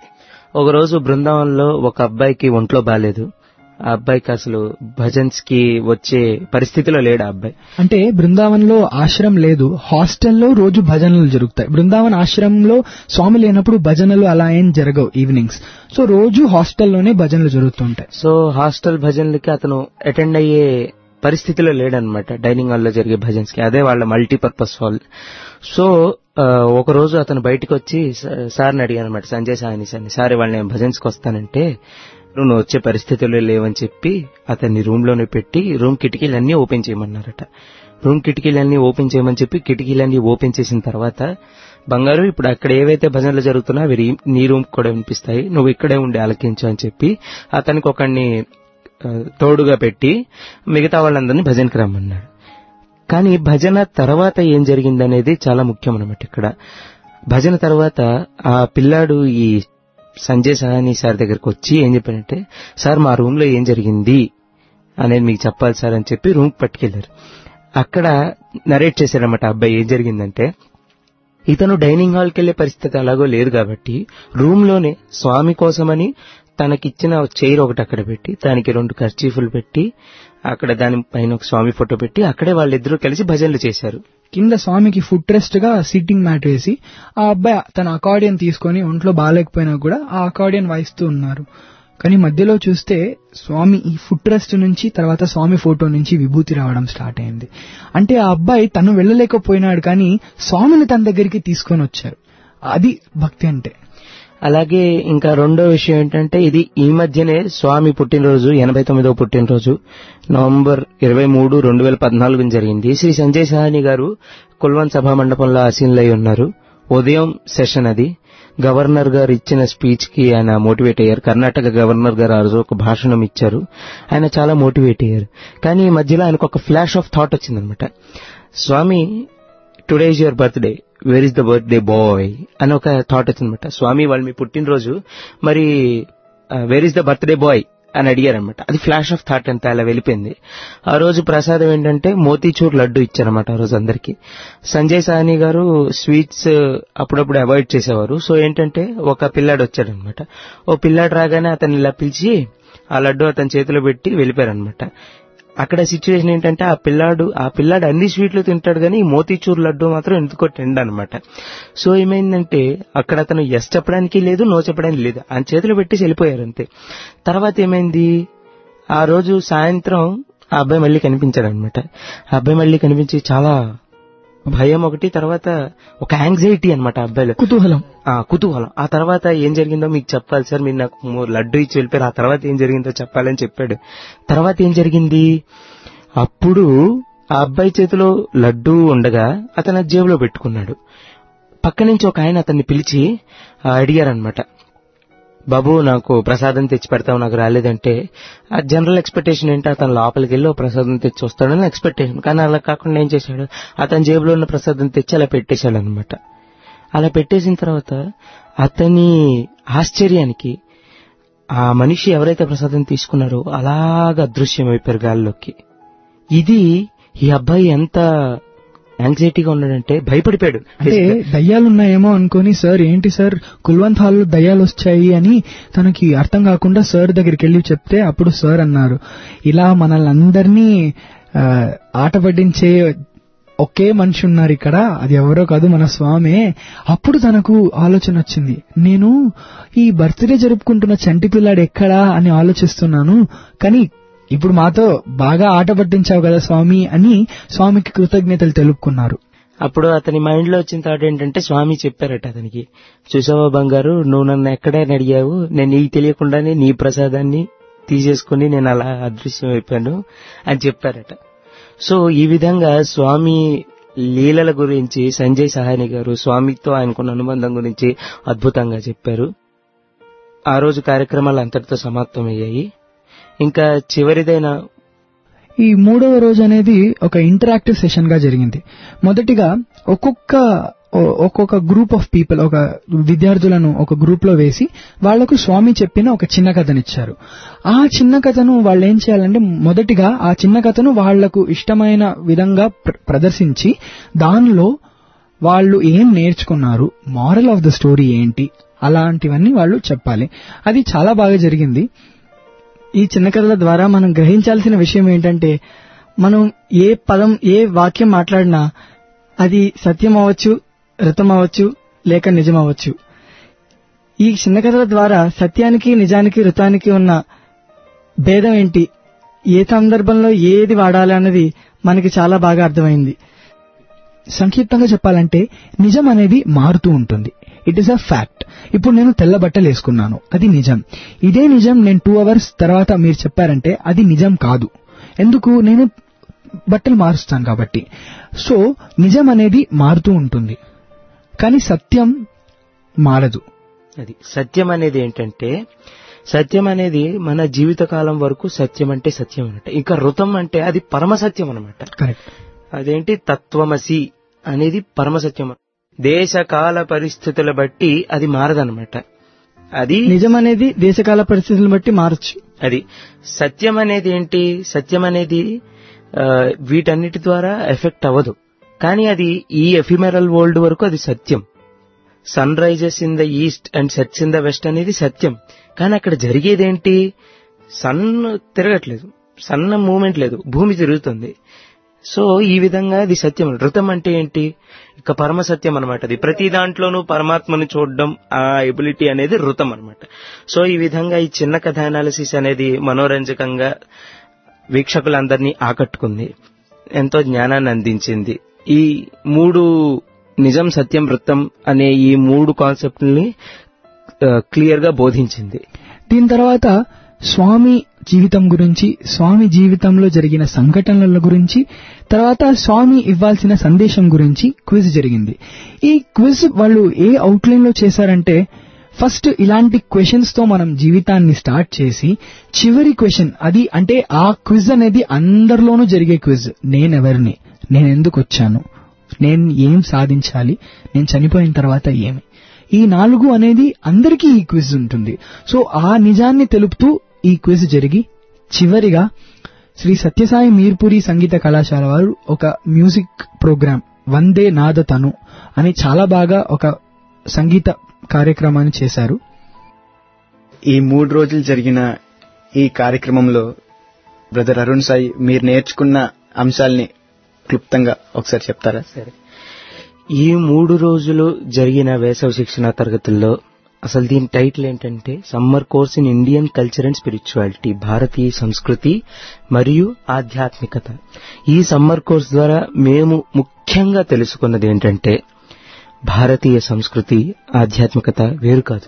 F: ఒకరోజు బృందావనంలో ఒక అబ్బాయికి ఒంట్లో బాలేదు ఆ అబ్బాయికి అసలు భజన్స్ కి వచ్చే పరిస్థితిలో లేడు ఆ అబ్బాయి
D: అంటే బృందావన్లో ఆశ్రమం లేదు హాస్టల్లో రోజు భజనలు జరుగుతాయి బృందావన్ ఆశ్రమంలో స్వామి లేనప్పుడు భజనలు అలా ఏం జరగవు ఈవినింగ్స్ సో రోజు హాస్టల్లోనే భజనలు జరుగుతుంటాయి
F: సో హాస్టల్ భజనలకి అతను అటెండ్ అయ్యే పరిస్థితిలో లేడనమాట డైనింగ్ హాల్లో జరిగే భజన్స్ కి అదే వాళ్ళ మల్టీపర్పస్ హాల్ సో ఆ, ఒక రోజు అతను బయటకు వచ్చి "సా- సార్ని అడిగాను అనమాట సంజయ్ సాయిని సార్ని సార్ ఇవాళ నేను భజన్స్కి వస్తానంటే నువ్వు వచ్చే పరిస్థితుల్లో లేవని చెప్పి అతన్ని రూమ్ లోనే పెట్టి రూమ్ కిటికీలన్నీ ఓపెన్ చేయమన్నారట రూమ్ కిటికీలన్నీ ఓపెన్ చేయమని చెప్పి కిటికీలన్నీ ఓపెన్ చేసిన తర్వాత బంగారు ఇప్పుడు అక్కడ ఏవైతే భజనలు జరుగుతున్నా అవి రీ- నీ రూమ్ కూడా వినిపిస్తాయి నువ్వు ఇక్కడే ఉండి ఆలకించు అని చెప్పి అతనికి ఒకడిని ఆ, తోడుగా పెట్టి మిగతా వాళ్ళందరినీ భజనకి రమ్మన్నాడు కానీ భజన తర్వాత ఏం జరిగిందనేది చాలా ముఖ్యం అనమాట ఇక్కడ భజన తర్వాత ఆ పిల్లాడు ఈ సంజయ్ సహాని సార్ దగ్గరకు వచ్చి ఏం చెప్పాడంటే సార్ మా రూమ్ లో ఏం జరిగింది అనేది మీకు చెప్పాలి సార్ అని చెప్పి రూమ్ పట్టుకెళ్లారు అక్కడ నరేట్ చేశాడనమాట ఆ అబ్బాయి ఏం జరిగిందంటే ఇతను డైనింగ్ హాల్కి వెళ్లే పరిస్థితి అలాగో లేదు కాబట్టి రూమ్ లోనే స్వామి కోసమని తనకిచ్చిన చైర్ ఒకటి అక్కడ పెట్టి దానికి రెండు ఖర్చీఫులు పెట్టి అక్కడ దాని పైన ఒక స్వామి ఫోటో పెట్టి అక్కడే వాళ్ళిద్దరూ కలిసి భజనలు చేశారు
D: కింద స్వామికి ఫుట్ రెస్ట్ గా సిట్టింగ్ మ్యాట్ వేసి ఆ అబ్బాయి తన అకార్డియన్ తీసుకొని ఒంట్లో బాగాలేకపోయినా కూడా ఆ అకార్డియన్ వాయిస్తూ ఉన్నారు కానీ మధ్యలో చూస్తే స్వామి ఈ ఫుట్ రెస్ట్ నుంచి తర్వాత స్వామి ఫోటో నుంచి విభూతి రావడం స్టార్ట్ అయింది అంటే ఆ అబ్బాయి తను వెళ్ళలేకపోయినాడు కానీ స్వామిని తన దగ్గరికి తీసుకొని వచ్చారు అది భక్తి అంటే
F: అలాగే ఇంకా రెండో విషయం ఏంటంటే ఇది ఈ మధ్యనే స్వామి పుట్టినరోజు ఎనభై తొమ్మిదవ పుట్టినరోజు నవంబర్ ఇరవై మూడు రెండు వేల పద్నాలుగున జరిగింది శ్రీ సంజయ్ సహాని గారు కుల్వన్ సభా మండపంలో ఆసీనులై ఉన్నారు ఉదయం సెషన్ అది గవర్నర్ గారు ఇచ్చిన స్పీచ్ కి ఆయన మోటివేట్ అయ్యారు కర్ణాటక గవర్నర్ గారు ఆ రోజు ఒక భాషణం ఇచ్చారు ఆయన చాలా మోటివేట్ అయ్యారు కానీ ఈ మధ్యలో ఆయనకు ఒక ఫ్లాష్ ఆఫ్ థాట్ వచ్చిందనమాట Swami today is your birthday where is the birthday boy అని ఒక థాట్ వచ్చిందనమాట స్వామి వాళ్ళు మీ పుట్టినరోజు మరి where is the birthday boy అని అడిగారనమాట అది ఫ్లాష్ ఆఫ్ థాట్ అంతా అలా వెళ్ళిపోయింది ఆ రోజు ప్రసాదం ఏంటంటే మోతీచూర్ లడ్డు ఇచ్చారన్నమాట ఆ రోజు అందరికి సంజయ్ సాహని గారు స్వీట్స్ అప్పుడప్పుడు అవాయిడ్ చేసేవారు సో ఏంటంటే ఒక పిల్లాడు వచ్చాడనమాట ఓ పిల్లాడు రాగానే అతన్ని ఇలా పిలిచి ఆ లడ్డు అతని చేతిలో పెట్టి వెళ్ళిపోయారనమాట అక్కడ సిచ్యువేషన్ ఏంటంటే ఆ పిల్లాడు ఆ పిల్లాడు అన్ని స్వీట్లు తింటాడు కానీ ఈ మోతీచూర్ లడ్డు మాత్రం ఎందుకో తిండు అనమాట సో ఏమైందంటే అక్కడ అతను ఎస్ చెప్పడానికి లేదు నో చెప్పడానికి లేదు ఆ చేతిలో పెట్టి వెళ్ళిపోయారు అంతే తర్వాత ఏమైంది ఆ రోజు సాయంత్రం ఆ అబ్బాయి మళ్ళీ కనిపించాడు అనమాట ఆ అబ్బాయి మళ్ళీ కనిపించి చాలా భయం ఒకటి తర్వాత ఒక యాంగ్జైటీ అనమాట ఆ అబ్బాయిలో
D: కుతూహలం
F: ఆ కుతూహలం ఆ తర్వాత ఏం జరిగిందో మీకు చెప్పాలి సార్ మీరు నాకు మూ- లడ్డు ఇచ్చి వెళ్ళిపోయారు ఆ తర్వాత ఏం జరిగిందో చెప్పాలని చెప్పాడు తర్వాత ఏం జరిగింది అప్పుడు ఆ అబ్బాయి చేతిలో లడ్డు ఉండగా అతను అది జేబులో పెట్టుకున్నాడు పక్క నుంచి ఒక ఆయన అతన్ని పిలిచి ఆ, అడిగారనమాట బాబు నాకు ప్రసాదం తెచ్చి పెడతావు నాకు రాలేదంటే ఆ జనరల్ ఎక్స్పెక్టేషన్ ఏంటి అతను లోపలికి వెళ్ళి ఓ ప్రసాదం తెచ్చి వస్తాడని ఎక్స్పెక్టేషన్ కానీ అలా కాకుండా ఏం చేశాడు అతని జేబులో ఉన్న ప్రసాదం తెచ్చి అలా పెట్టేశాడు అనమాట అలా పెట్టేసిన తర్వాత అతని ఆశ్చర్యానికి ఆ మనిషి ఎవరైతే ప్రసాదం తీసుకున్నారో అలాగా అదృశ్యం అయిపోయారు గాల్లోకి ఇది ఈ అబ్బాయి ఎంత యాంగ్జైటీగా ఉన్నాడంటే భయపడిపోయాడు
D: అంటే దయ్యాలున్నాయేమో అనుకొని సార్ ఏంటి సార్ కుల్వంత్ హాల్లో దయ్యాలు వచ్చాయి అని తనకి అర్థం కాకుండా సార్ దగ్గరికి వెళ్ళి చెప్తే అప్పుడు సార్ అన్నారు ఇలా మనల్ని అందరినీ ఆ, ఆట పట్టించే ఒకే మనిషి ఉన్నారు ఇక్కడ అది ఎవరో కాదు మన స్వామే అప్పుడు తనకు ఆలోచన వచ్చింది నేను ఈ బర్త్డే జరుపుకుంటున్న చంటి పిల్లాడు ఎక్కడా అని ఆలోచిస్తున్నాను కానీ ఇప్పుడు మాతో బాగా ఆట పట్టించావు కదా స్వామి అని స్వామికి కృతజ్ఞతలు తెలుపుకున్నారు
F: అప్పుడు అతని మైండ్ లో వచ్చిన థాట్ ఏంటంటే స్వామి చెప్పారట అతనికి చూసావా బంగారు నువ్వు నన్ను ఎక్కడైనా అడిగావు నేను నీకు తెలియకుండానే నీ ప్రసాదాన్ని తీసేసుకుని నేను అలా అదృశ్యం అయిపోయాను అని చెప్పారట సో ఈ విధంగా స్వామి లీలల గురించి సంజయ్ సహాని గారు స్వామితో ఆయనకున్న అనుబంధం గురించి అద్భుతంగా చెప్పారు ఆ రోజు కార్యక్రమాలు అంతటితో సమాప్తమయ్యాయి ఇంకా చివరిదైన
D: ఈ మూడవ రోజు అనేది ఒక ఇంటరాక్టివ్ సెషన్ గా జరిగింది మొదటిగా ఒక్కొక్క ఓ- ఒక్కొక్క గ్రూప్ ఆఫ్ పీపుల్ ఒక విద్యార్థులను ఒక గ్రూప్ లో వేసి వాళ్లకు స్వామి చెప్పిన ఒక చిన్న కథనిచ్చారు ఆ చిన్న కథను వాళ్ళు ఏం చేయాలంటే మొదటిగా ఆ చిన్న కథను వాళ్లకు ఇష్టమైన విధంగా ప్ర- ప్రదర్శించి దానిలో వాళ్ళు ఏం నేర్చుకున్నారు మారల్ ఆఫ్ ద స్టోరీ ఏంటి అలాంటివన్నీ వాళ్ళు చెప్పాలి అది చాలా బాగా జరిగింది
E: ఈ చిన్న కథల ద్వారా మనం గ్రహించాల్సిన విషయం ఏంటంటే మనం ఏ పదం ఏ వాక్యం మాట్లాడినా అది సత్యం అవ్వచ్చు ఋతం అవ్వచ్చు లేక నిజం అవ్వచ్చు ఈ చిన్న కథల ద్వారా సత్యానికి నిజానికి ఋతానికి ఉన్న భేదం ఏంటి ఏ సందర్భంలో ఏది వాడాలి అన్నది మనకి చాలా బాగా అర్థమైంది
D: సంక్షిప్తంగా చెప్పాలంటే నిజం అనేది మారుతూ ఉంటుంది ఇట్ ఇస్ అ ఫ్యాక్ట్ ఇప్పుడు నేను తెల్ల బట్టలు వేసుకున్నాను అది నిజం ఇదే నిజం నేను టూ అవర్స్ తర్వాత మీరు చెప్పారంటే అది నిజం కాదు ఎందుకు నేను బట్టలు మారుస్తాను కాబట్టి సో నిజం అనేది మారుతూ ఉంటుంది కానీ సత్యం మారదు
F: అది సత్యం అనేది ఏంటంటే సత్యం అనేది మన జీవితకాలం వరకు సత్యం అంటే సత్యం అనమాట ఇంకా ఋతం అంటే అది పరమ సత్యం అనమాట
D: కరెక్ట్
F: అదేంటి తత్వమసి అనేది పరమ సత్యం దేశ కాల పరిస్థితుల బట్టి అది మారదనమాట అది
E: నిజం అనేది దేశకాల పరిస్థితులను బట్టి మారచ్చు
F: అది సత్యం అనేది ఏంటి సత్యం అనేది ఆ, వీటన్నిటి ద్వారా ఎఫెక్ట్ అవ్వదు కానీ అది ఈ ఎఫిమెరల్ వరల్డ్ వరకు అది సత్యం sun rises in the east and sets in the west అనేది సత్యం కానీ అక్కడ జరిగేదేంటి సన్ తిరగట్లేదు సన్న మూమెంట్ లేదు భూమి తిరుగుతుంది సో ఈ విధంగా అది సత్యం ఋతం అంటే ఏంటి ఇక పరమ సత్యం అనమాట అది ప్రతి దాంట్లోనూ పరమాత్మను చూడడం ఆ ఎబిలిటీ అనేది ఋతం అనమాట సో ఈ విధంగా ఈ చిన్న కథ అనాలిసిస్ అనేది మనోరంజకంగా వీక్షకులందరినీ ఆకట్టుకుంది ఎంతో జ్ఞానాన్ని అందించింది ఈ మూడు నిజం సత్యం వృత్తం అనే ఈ మూడు కాన్సెప్ట్ని క్లియర్ గా బోధించింది
D: దీని తర్వాత స్వామి జీవితం గురించి స్వామి జీవితంలో జరిగిన సంఘటనల గురించి తర్వాత స్వామి ఇవ్వాల్సిన సందేశం గురించి క్విజ్ జరిగింది ఈ క్విజ్ వాళ్ళు ఏ అవుట్లైన్ లో చేశారంటే ఫస్ట్ ఇలాంటి క్వశ్చన్స్ తో మనం జీవితాన్ని స్టార్ట్ చేసి చివరి క్వశ్చన్ అది అంటే ఆ క్విజ్ అనేది అందరిలోనూ జరిగే క్విజ్ నేనెవరిని నేను ఎందుకు వచ్చాను నేను ఏం సాధించాలి నేను చనిపోయిన తర్వాత ఏమి ఈ నాలుగు అనేది అందరికీ ఈ క్విజ్ ఉంటుంది సో ఆ నిజాన్ని తెలుపుతూ ఈ క్విజ్ జరిగి చివరిగా శ్రీ సత్యసాయి మీర్పురి సంగీత కళాశాల వారు ఒక మ్యూజిక్ ప్రోగ్రామ్ వందే నాద తను అని చాలా బాగా ఒక సంగీత కార్యక్రమాన్ని చేశారు
A: ఈ మూడు రోజులు జరిగిన ఈ కార్యక్రమంలో బ్రదర్ అరుణ్ సాయి మీరు నేర్చుకున్న అంశాల్ని క్లుప్తంగా ఒకసారి చెప్తారా
F: సరే ఈ మూడు రోజులు జరిగిన వేసవి శిక్షణ తరగతుల్లో అసలు దీని టైటిల్ ఏంటంటే summer course in Indian culture and spirituality భారతీయ సంస్కృతి మరియు ఆధ్యాత్మికత ఈ సమ్మర్ కోర్స్ ద్వారా మేము ముఖ్యంగా తెలుసుకున్నది ఏంటంటే భారతీయ సంస్కృతి ఆధ్యాత్మికత వేరు కాదు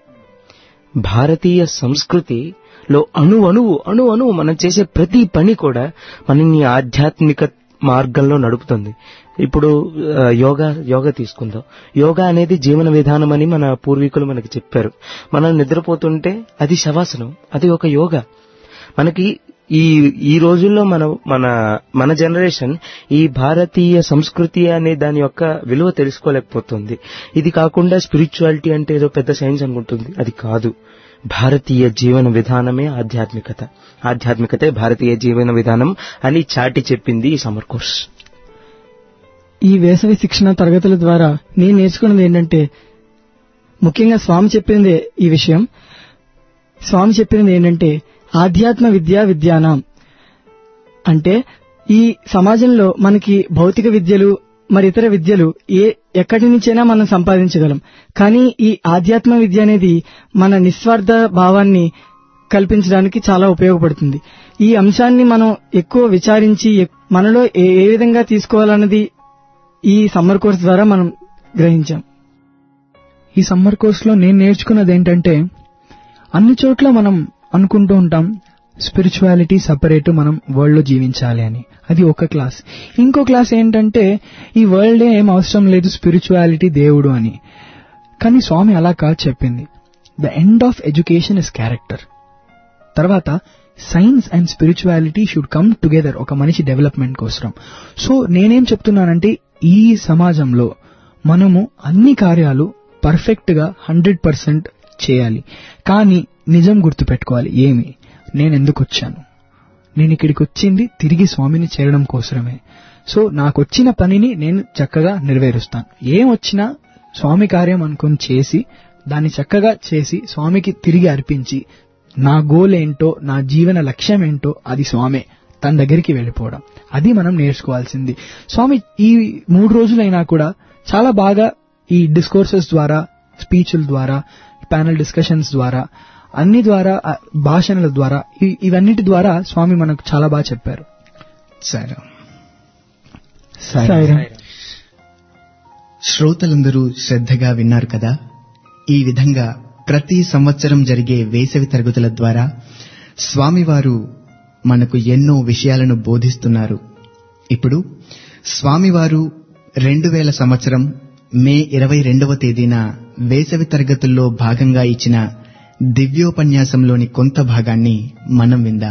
F: భారతీయ సంస్కృతిలో అణు అణువు అణు అణువు మనం చేసే ప్రతి పని కూడా మనని ఆధ్యాత్మిక మార్గంలో నడుపుతుంది ఇప్పుడు ఆ, యోగా యోగా తీసుకుందాం యోగా అనేది జీవన విధానం అని మన పూర్వీకులు మనకి చెప్పారు మనం నిద్రపోతుంటే అది శవాసనం అది ఒక యోగా మనకి ఈ ఈ రోజుల్లో మన మన మన జనరేషన్ ఈ భారతీయ సంస్కృతి అనే దాని యొక్క విలువ తెలుసుకోలేకపోతుంది ఇది కాకుండా స్పిరిచువాలిటీ అంటే ఏదో పెద్ద సైన్స్ అనుకుంటుంది అది కాదు భారతీయ జీవన విధానమే ఆధ్యాత్మికత ఆధ్యాత్మికతే భారతీయ జీవన విధానం అని చాటి చెప్పింది ఈ సమ్మర్ కోర్స్
E: ఈ వేసవి శిక్షణ తరగతుల ద్వారా నేను నేర్చుకున్నది ఏంటంటే ముఖ్యంగా స్వామి చెప్పింది ఈ విషయం స్వామి చెప్పింది ఏంటంటే ఆధ్యాత్మ విద్యా విద్యానం అంటే ఈ సమాజంలో మనకి భౌతిక విద్యలు మరి ఇతర విద్యలు ఏ ఎక్కడి నుంచైనా మనం సంపాదించగలం కానీ ఈ ఆధ్యాత్మ విద్య అనేది మన నిస్వార్థ భావాన్ని కల్పించడానికి చాలా ఉపయోగపడుతుంది ఈ అంశాన్ని మనం ఎక్కువ విచారించి ఎక్- మనలో ఏ ఏ విధంగా తీసుకోవాలన్నది ఈ సమ్మర్ కోర్స్ ద్వారా మనం గ్రహించాం
D: ఈ సమ్మర్ కోర్స్ లో నేను నేర్చుకున్నది ఏంటంటే అన్ని చోట్ల మనం అనుకుంటూ ఉంటాం స్పిరిచువాలిటీ సపరేట్ మనం వరల్డ్ లో జీవించాలి అని అది ఒక క్లాస్ ఇంకో క్లాస్ ఏంటంటే ఈ వరల్డ్ ఏం అవసరం లేదు స్పిరిచువాలిటీ దేవుడు అని కానీ స్వామి అలా కాదు చెప్పింది the end of education is character తర్వాత science and spirituality should come together ఒక మనిషి డెవలప్మెంట్ కోసం సో నేనేం చెప్తున్నానంటే ఈ సమాజంలో మనము అన్ని కార్యాలు పర్ఫెక్ట్ గా హండ్రెడ్ పర్సెంట్ చేయాలి కానీ నిజం గుర్తుపెట్టుకోవాలి ఏమి నేను ఎందుకు వచ్చాను నేను ఇక్కడికి వచ్చింది తిరిగి స్వామిని చేరడం కోసమే సో నాకు వచ్చిన పనిని నేను చక్కగా నెరవేరుస్తాను ఏం వచ్చినా స్వామి కార్యం అనుకుని చేసి దాన్ని చక్కగా చేసి స్వామికి తిరిగి అర్పించి నా గోల్ ఏంటో నా జీవన లక్ష్యం ఏంటో అది స్వామే తన దగ్గరికి వెళ్ళిపోవడం అది మనం నేర్చుకోవాల్సింది స్వామి ఈ మూడు రోజులైనా కూడా చాలా బాగా ఈ డిస్కోర్సెస్ ద్వారా స్పీచ్ల ద్వారా ప్యానల్ డిస్కషన్స్ ద్వారా అన్ని ద్వారా ఆ, భాషణల ద్వారా ఇ- ఇవన్నిటి ద్వారా స్వామి మనకు చాలా బాగా చెప్పారు
A: సరే
E: సాయిరాం.
A: శ్రోతలందరూ శ్రద్ధగా విన్నారు కదా ఈ విధంగా ప్రతి సంవత్సరం జరిగే వేసవి తరగతుల ద్వారా స్వామివారు మనకు ఎన్నో విషయాలను బోధిస్తున్నారు ఇప్పుడు స్వామివారు రెండు వేల సంవత్సరం మే ఇరవై రెండవ తేదీన వేసవి తరగతుల్లో భాగంగా ఇచ్చిన దివ్యోపన్యాసంలోని కొంత భాగాన్ని మనం విందాం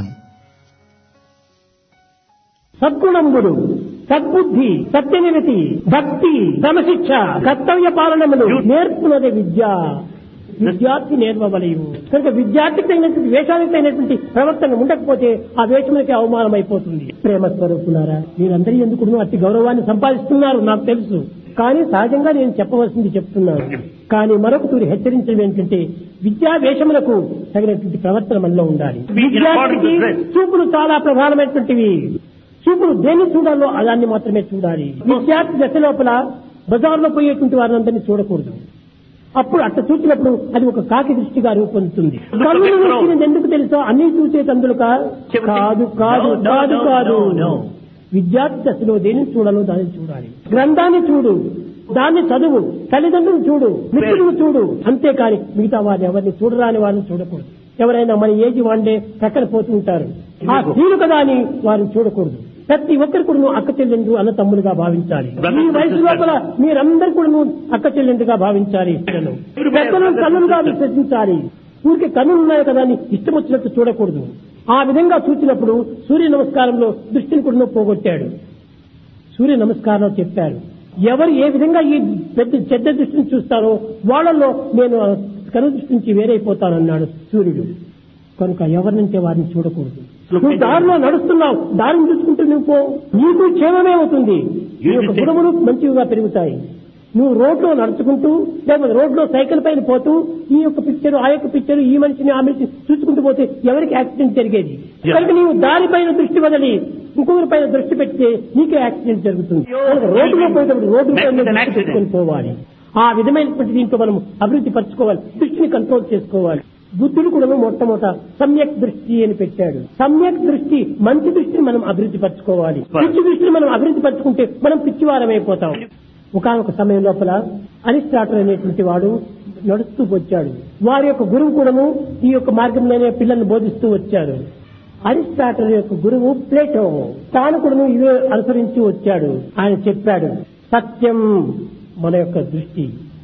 G: సద్గుణంబుడు సద్బుద్ధి సత్యనిరతి భక్తి క్రమశిక్ష కర్తవ్య పాలనములు నేర్పున్నది విద్య విద్యార్థి నేర్వవలయు కనుక విద్యార్థికి తగినటువంటి వేషానికి తగినటువంటి ప్రవర్తన ఉండకపోతే ఆ వేషములకి అవమానం అయిపోతుంది ప్రేమ స్వరూపులారా మీరందరూ ఎందుకు అతి గౌరవాన్ని సంపాదిస్తున్నారు నాకు తెలుసు కానీ సహజంగా నేను చెప్పవలసింది చెప్తున్నాను కానీ మరొక తూరి హెచ్చరించడం ఏంటంటే విద్యా వేషములకు తగినటువంటి ప్రవర్తన మనలో ఉండాలి విద్యార్థికి చూపులు చాలా ప్రధానమైనటువంటివి చూపులు దేన్ని చూడాలో దాన్ని మాత్రమే చూడాలి విద్యార్థి దశ లోపల బజార్లో పోయేటువంటి వారిని చూడకూడదు అప్పుడు అట్లా చూసినప్పుడు అది ఒక కాకి దృష్టిగా రూపొందుతుంది కళ్ళు వచ్చినది ఎందుకు తెలుసా అన్ని చూసే తందులుక కాదు కాదు కాదు కాదు విద్యార్థి దశలో దేనిని చూడాలో దాన్ని చూడాలి గ్రంథాన్ని చూడు దాన్ని చదువు తల్లిదండ్రులు చూడు మిత్రులు చూడు అంతేకాని మిగతా వారిని ఎవరిని చూడరాని వారిని చూడకూడదు ఎవరైనా మన ఏజ్ వాండే ప్రక్కన పోతుంటారు ఆ స్త్రీలు కదా అని వారిని చూడకూడదు ప్రతి ఒక్కరు కూడా అక్క చెల్లెండు అన్న తమ్ములుగా భావించాలి ఈ వయసు లోపల మీరందరూ కూడా అక్క చెల్లెండుగా భావించాలి పెద్దలను కన్నులుగా విశ్వసించాలి ఊరికి కన్నులు ఉన్నాయి కదా అని ఇష్టం వచ్చినట్టు చూడకూడదు ఆ విధంగా చూసినప్పుడు సూర్య నమస్కారంలో దృష్టిని కూడా పోగొట్టాడు సూర్య నమస్కారంలో చెప్పారు ఎవరు ఏ విధంగా ఈ పెద్ద చెడ్డ దృష్టిని చూస్తారో వాళ్ళల్లో నేను కను దృష్టి నుంచి వేరైపోతానన్నాడు సూర్యుడు కనుక ఎవరినంటే వారిని చూడకూడదు నువ్వు దారిలో నడుస్తున్నావు దారిని చూసుకుంటూ నువ్వు పో నీకు క్షేమమే అవుతుంది నీ యొక్క గుణములు మంచిగా పెరుగుతాయి నువ్వు రోడ్లో నడుచుకుంటూ లేకపోతే రోడ్లో సైకిల్ పైన పోతూ ఈ యొక్క పిక్చర్ ఆ యొక్క పిక్చర్ ఈ మనిషిని ఆ మనిషిని చూసుకుంటూ పోతే ఎవరికి యాక్సిడెంట్ జరిగేది కనుక నీవు దానిపైన దృష్టి వదిలి ఇంకొకరి పైన దృష్టి పెడితే నీకే యాక్సిడెంట్ జరుగుతుంది కనుక రోడ్డులో పోయేటప్పుడు రోడ్డు పైన దృష్టి పెట్టుకొని పోవాలి ఆ విధమైనటువంటి దీంట్లో మనం అభివృద్ధి పరచుకోవాలి దృష్టిని కంట్రోల్ చేసుకోవాలి బుద్ధుడు కూడా మొట్టమొదట సమ్యక్ దృష్టి అని పెట్టాడు సమ్యక్ దృష్టి మంచి దృష్టిని మనం అభివృద్ధి పరచుకోవాలి పిచ్చి దృష్టిని మనం అభివృద్ధి పరచుకుంటే మనం పిచ్చివారం అయిపోతాం ఒకనొక సమయం లోపల అరిస్టాటర్ అనేటువంటి వాడు నడుస్తూ వచ్చాడు వారి యొక్క గురువు కూడాను ఈ యొక్క మార్గంలోనే పిల్లల్ని బోధిస్తూ వచ్చారు అరిస్టాటర్ యొక్క గురువు ప్లేటో తాను కూడాను ఇదే అనుసరించి వచ్చాడు ఆయన చెప్పాడు సత్యం మన యొక్క దృష్టి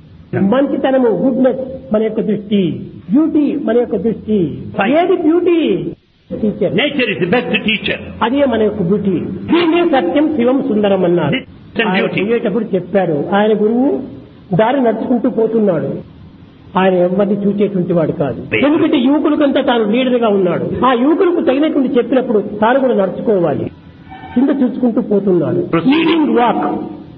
G: మంచితనము గుడ్నెస్ మన యొక్క దృష్టి బ్యూటీ మన యొక్క దృష్టి ఏది beauty teacher
H: Nature is the best teacher.
G: అదే మన యొక్క బ్యూటీ దీన్నే సత్యం శివం సుందరం అన్నారు
H: This and
G: ఆయన
H: beauty.
G: పోయేటప్పుడు చెప్పాడు ఆయన గురువు దారి నడుచుకుంటూ పోతున్నాడు ఆయన ఎవరిని చూసేటువంటి వాడు కాదు ఎందుకంటే యువకులకంతా తాను లీడర్ గా ఉన్నాడు ఆ యువకులకు తగినటువంటి చెప్పినప్పుడు తాను కూడా నడుచుకోవాలి కింద చూసుకుంటూ పోతున్నాడు
H: Proceeding.
G: వాక్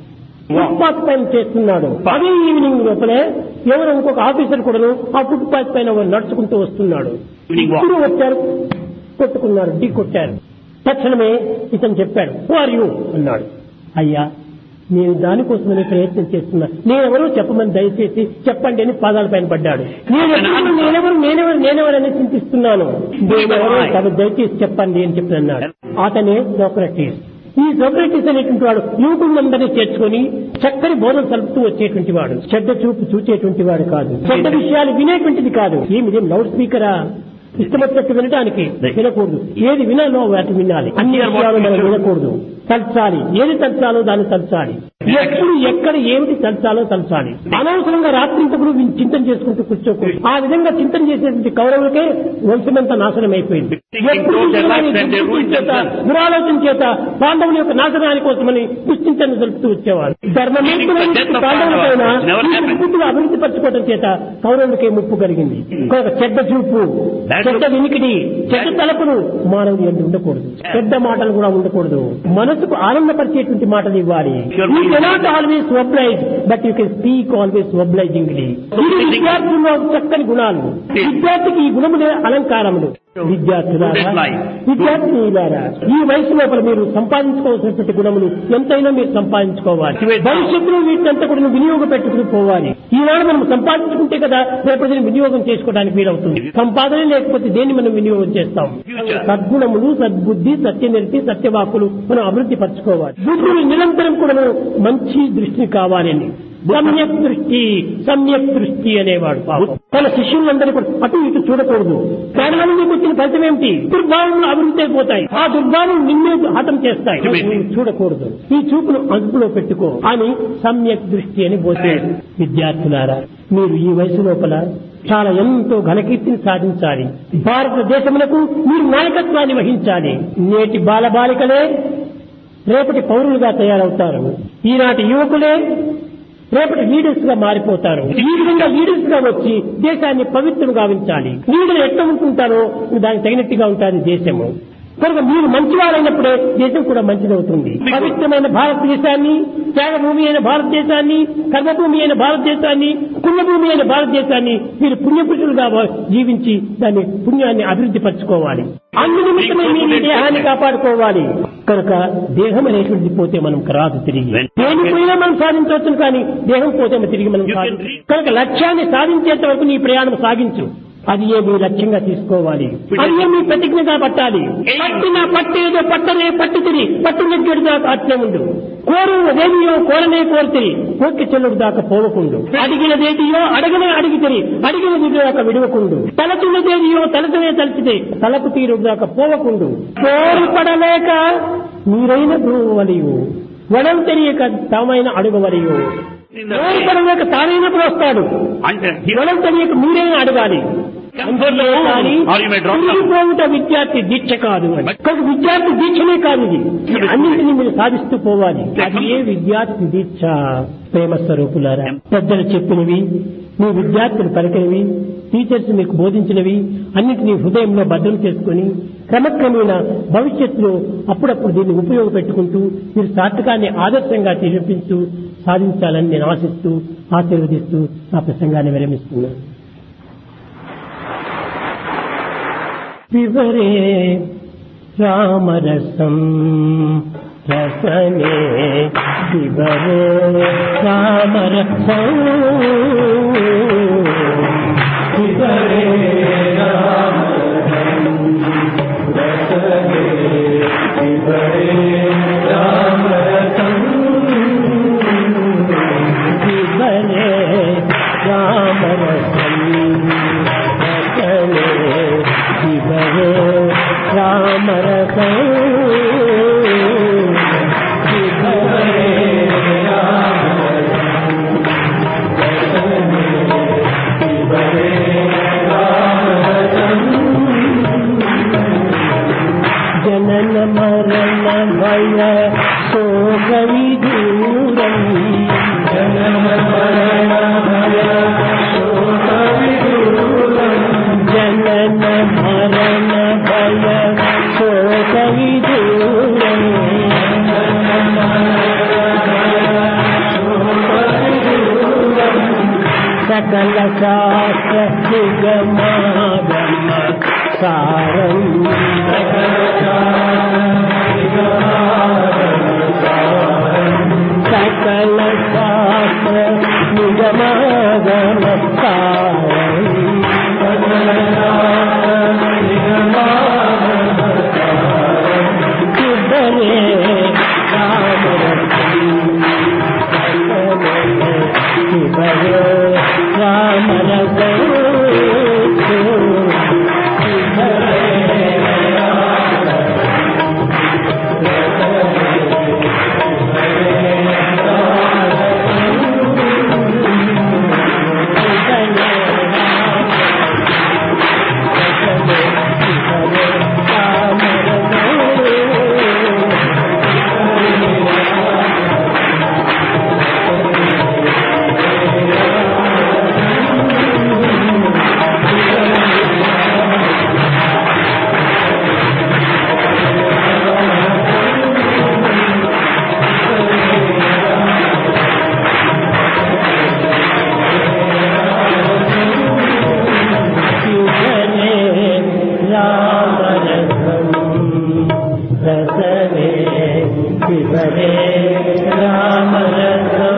G: ఫుట్పాత్ పైన చేస్తున్నాడు అదే ఈవినింగ్ లోపలే ఎవరో ఇంకొక ఆఫీసర్ కూడాను ఆ ఫుట్పాత్ పైన నడుచుకుంటూ వస్తున్నాడు ఇద్దరు వచ్చారు కొట్టుకున్నారు ఢీ కొట్టారు తక్షణమే ఇతను చెప్పాడు హు ఆర్ యూ అన్నాడు అయ్యా నేను దానికోసమనే ప్రయత్నం చేస్తున్నా నేనెవరో చెప్పమని దయచేసి చెప్పండి అని పాదాల పైన పడ్డాడు నేను ఎప్పుడు నేనెవరు నేనెవరు నేనెవరు అని చింతిస్తున్నాను నేనెవరో తను దయచేసి చెప్పండి అని చెప్పి అన్నాడు అతనే సోక్రటీస్ ఈ సోక్రటీస్ అనేటువంటి వాడు యువకులందరినీ చేర్చుకొని చక్కని బోధన సలుపుతూ వచ్చేటువంటి వాడు చెడ్డ చూపు చూచేటువంటి వాడు కాదు చెడ్డ విషయాలు వినేటువంటిది కాదు ఏమి లౌడ్ స్పీకరా ఇష్టమొచ్చినట్టు వినడానికి వినకూడదు ఏది వినాలో వాటి వినాలి అన్ని విషయాలు మనం వినకూడదు తలచాలి ఏది తలచాలో దాన్ని తలచాలి ఎప్పుడు ఎక్కడ ఏమిటి తలచాలో తలచాలి అనవసరంగా రాత్రింతకుడు చింతన చేసుకుంటూ కూర్చోకూడదు ఆ విధంగా చింతన చేసేటువంటి కౌరవులకే వంశమంతా నాశనం అయిపోయింది ఎప్పుడు చూసినా ఈ దుర్బుద్ధి చేత, దురాలోచన చేత పాండవుల యొక్క నాశనాని కోసమని దుశ్చింతన జరుపుతూ వచ్చేవారు ధర్మమూర్తులైన పాండవులపైన ఈ దుర్బుద్ధిగా అభివృద్ధి పరచుకోవడం చేత కౌరవులకే ముప్పు కలిగింది కనుక చెడ్డ చూపు చెడ్డ వినికిడి చెడ్డ తలపులు మానవుడు ఎందు ఉండకూడదు చెడ్డ మాటలు కూడా ఉండకూడదు మనసుకు ఆనందపరిచేటువంటి మాటలు ఇవ్వాలి you cannot always oblige but you can speak always obligingly ఇది విద్యార్థుల్లో చక్కని గుణాలు విద్యార్థికి ఈ గుణములే అలంకారములు విద్యార్థులారా విద్యార్థినిలారా ఈ వయసు లోపల మీరు సంపాదించుకోవాల్సినటువంటి గుణములు ఎంతైనా మీరు సంపాదించుకోవాలి భవిష్యత్తులో వీటినంతా కూడా వినియోగ పెట్టుకుని పోవాలి ఈనాడు మనం సంపాదించుకుంటే కదా రేపటి దినం వినియోగం చేసుకోవడానికి వీలవుతుంది సంపాదన లేకపోతే దేన్ని మనం వినియోగం చేస్తాం సద్గుణములు సద్బుద్ధి సత్యనిర్తి సత్యవాకులు మనం అభివృద్ధి పరచుకోవాలి బుద్ధులు నిరంతరం కూడా మంచి దృష్టిని కావాలని సమ్యక్ దృష్టి సమ్యక్ దృష్టి అనేవాడు పాపం. తన శిష్యులందరూ కూడా అటు ఇటు చూడకూడదు దానివల్ల నీకు వచ్చిన ఫలితం ఏమిటి దుర్భావనలు అభివృద్ధి అయిపోతాయి ఆ దుర్భావం నిన్నే హతం చేస్తాయి నువ్వు చూడకూడదు ఈ చూపును అదుపులో పెట్టుకో అని సమ్యక్ దృష్టి అని పోసాడు విద్యార్థులారా మీరు ఈ వయసు లోపల చాలా ఎంతో ఘనకీర్తిని సాధించాలి భారతదేశములకు మీరు నాయకత్వాన్ని వహించాలి నేటి బాలబాలికలే రేపటి పౌరులుగా తయారవుతారు ఈనాటి యువకులే రేపటి లీడర్స్ గా మారిపోతారు ఈ విధంగా లీడర్స్ గా వచ్చి దేశాన్ని పవిత్రం గావించాలి లీడర్ ఎట్లా ఉంటుంటారో దానికి తగినట్టుగా ఉంటుంది దేశము కనుక మీరు మంచివారైనప్పుడే దేశం కూడా మంచిదవుతుంది పవిత్రమైన భారతదేశాన్ని త్యాగభూమి అయిన భారతదేశాన్ని కర్మభూమి అయిన భారతదేశాన్ని పుణ్యభూమి అయిన భారతదేశాన్ని మీరు పుణ్యపురుషులుగా జీవించి దాని పుణ్యాన్ని అభివృద్ధి పరచుకోవాలి అందు నిమిత్తమే మీరు ఈ దేహాన్ని కాపాడుకోవాలి కనుక దేహం అనేటువంటిది పోతే మనం రాదు తిరిగి దేని పోయినా మనం సాధించవచ్చు కానీ దేహం పోతే మనం తిరిగి మనం సాధించం. కనుక లక్ష్యాన్ని సాధించేంత వరకు నీ ప్రయాణం సాగించు అది ఏ మీ లక్ష్యంగా తీసుకోవాలి అది ఏ మీ ప్రతిజ్ఞగా పట్టాలి పట్టిన పట్టేదో పట్టనే పట్టుతిరి పట్టు నెగ్గడు దాకా అట్లే ఉండు కోరు దేనియో కోరనే కోరితిరి కోర్కి చెల్లుడు దాకా పోవకుండు అడిగినదేదియో అడగన అడిగితిరి అడిగినది దాకా విడవకుండు తలచున్నదేదియో తలచనే తలచితే తలకు తీరు దాకా పోవకుండు కోరు పడలేక మీరైన వలియు వడం తెలియక తామైన అడుగవలియు కోరు పడలేక తానైనప్పుడు వస్తాడు వడం తెలియక మీరైనా అడగాలి అంతే కానీ తిరిగిపోవుట విద్యార్థి దీక్ష కాదు అని. కనుక విద్యార్థి దీక్షనే కాదు ఇది ఇది అన్నింటినీ మీరు సాధిస్తూ పోవాలి అది ఏ విద్యార్థి దీక్ష ప్రేమ స్వరూపులారా పెద్దలు చెప్పినవి మీ విద్యార్థులు పలికినవి టీచర్స్ మీకు బోధించినవి అన్నింటినీ హృదయంలో భద్రం చేసుకుని క్రమక్రమేణా భవిష్యత్తులో అప్పుడప్పుడు దీన్ని ఉపయోగపెట్టుకుంటూ మీరు సార్థకాన్ని ఆదర్శంగా చూపించు సాధించాలని నేను ఆశిస్తూ ఆశీర్వదిస్తూ నా ప్రసంగాన్ని విరమిస్తున్నాను వివరే రామరసం రసనే వివరే రామరసం వివరే వివరే రామరసం రసనే వివరే రామరసం వివరే జనన మరణ భయ సకల శాస్త్ర నిగమాగమ సారం సకల శాస్త్ర నిగమాగమ సారం శుద్ధనే శివరే రామరథ శివనే రామరథం రసనే శివనే రామరథం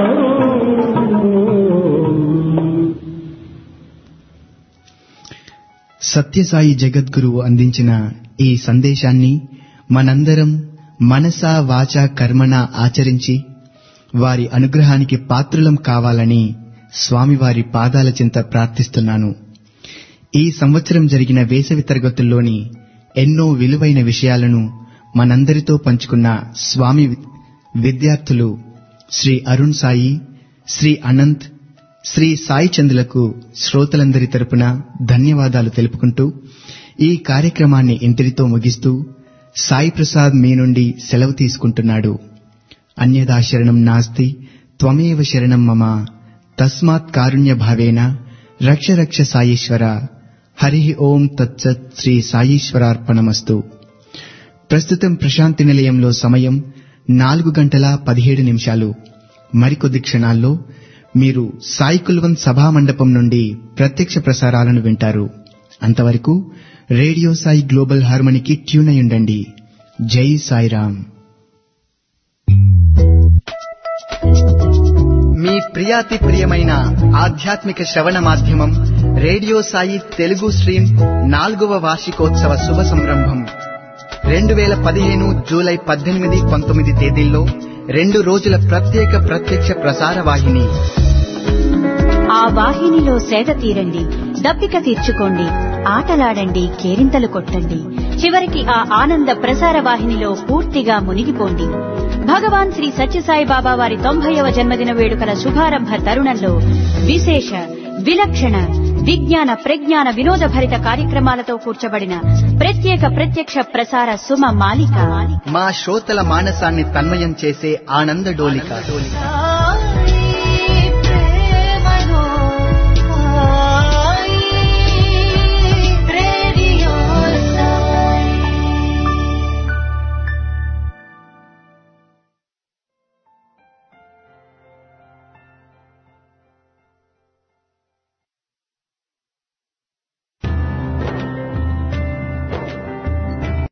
A: సత్యసాయి జగద్గురువు అందించిన ఈ సందేశాన్ని మనందరం మనసా వాచ కర్మణ ఆచరించి వారి అనుగ్రహానికి పాత్రులం కావాలని స్వామివారి పాదాల చింత ప్రార్థిస్తున్నాను ఈ సంవత్సరం జరిగిన వేసవి తరగతుల్లోని ఎన్నో విలువైన విషయాలను మనందరితో పంచుకున్న స్వామి వి- విద్యార్థులు శ్రీ అరుణ్ సాయి శ్రీ అనంత్ శ్రీ సాయి చందులకు శ్రోతలందరి తరపున ధన్యవాదాలు తెలుపుకుంటూ ఈ కార్యక్రమాన్ని ఇంతటితో ముగిస్తూ సాయి ప్రసాద్ మీ నుండి సెలవు తీసుకుంటున్నాడు అన్యదా శరణం నాస్తి త్వమేవ శరణం మమ తస్మాత్ కారుణ్య భావేన రక్ష రక్ష సాయీశ్వర హరి ఓం తత్సత్ శ్రీ సాయీశ్వరార్పణమస్తు ప్రస్తుతం ప్రశాంతి నిలయంలో సమయం నాలుగు గంటల పదిహేడు నిమిషాలు మరికొద్ది క్షణాల్లో మీరు సాయి కుల్వంత్ సభా మండపం నుండి ప్రత్యక్ష ప్రసారాలను వింటారు అంతవరకు రేడియో సాయి గ్లోబల్ హార్మనీకి ట్యూన్ అయి ఉండండి జై సాయిరామ్ మీ ప్రియాతి ప్రియమైన ఆధ్యాత్మిక శ్రవణ మాధ్యమం రేడియో సాయి తెలుగు స్ట్రీమ్ నాలుగవ వార్షికోత్సవ శుభ సంరంభం రెండు వేల పదిహేను జూలై పద్దెనిమిది పంతొమ్మిది తేదీల్లో రెండు రోజుల ప్రత్యేక ప్రత్యక్ష ప్రసార వాహిని
H: ఆ వాహినిలో సేద తీరండి దప్పిక తీర్చుకోండి ఆటలాడండి కేరింతలు కొట్టండి చివరికి ఆ ఆనంద ప్రసార వాహినిలో పూర్తిగా మునిగిపోండి భగవాన్ శ్రీ సత్యసాయి బాబా వారి తొంభైవ జన్మదిన వేడుకల శుభారంభ తరుణంలో విశేష విలక్షణ విజ్ఞాన ప్రజ్ఞాన వినోదభరిత కార్యక్రమాలతో కూర్చబడిన ప్రత్యేక ప్రత్యక్ష ప్రసార సుమ మాలిక
A: మా శ్రోతల మానసాన్ని తన్మయం చేసే ఆనంద డోలిక
G: ఆ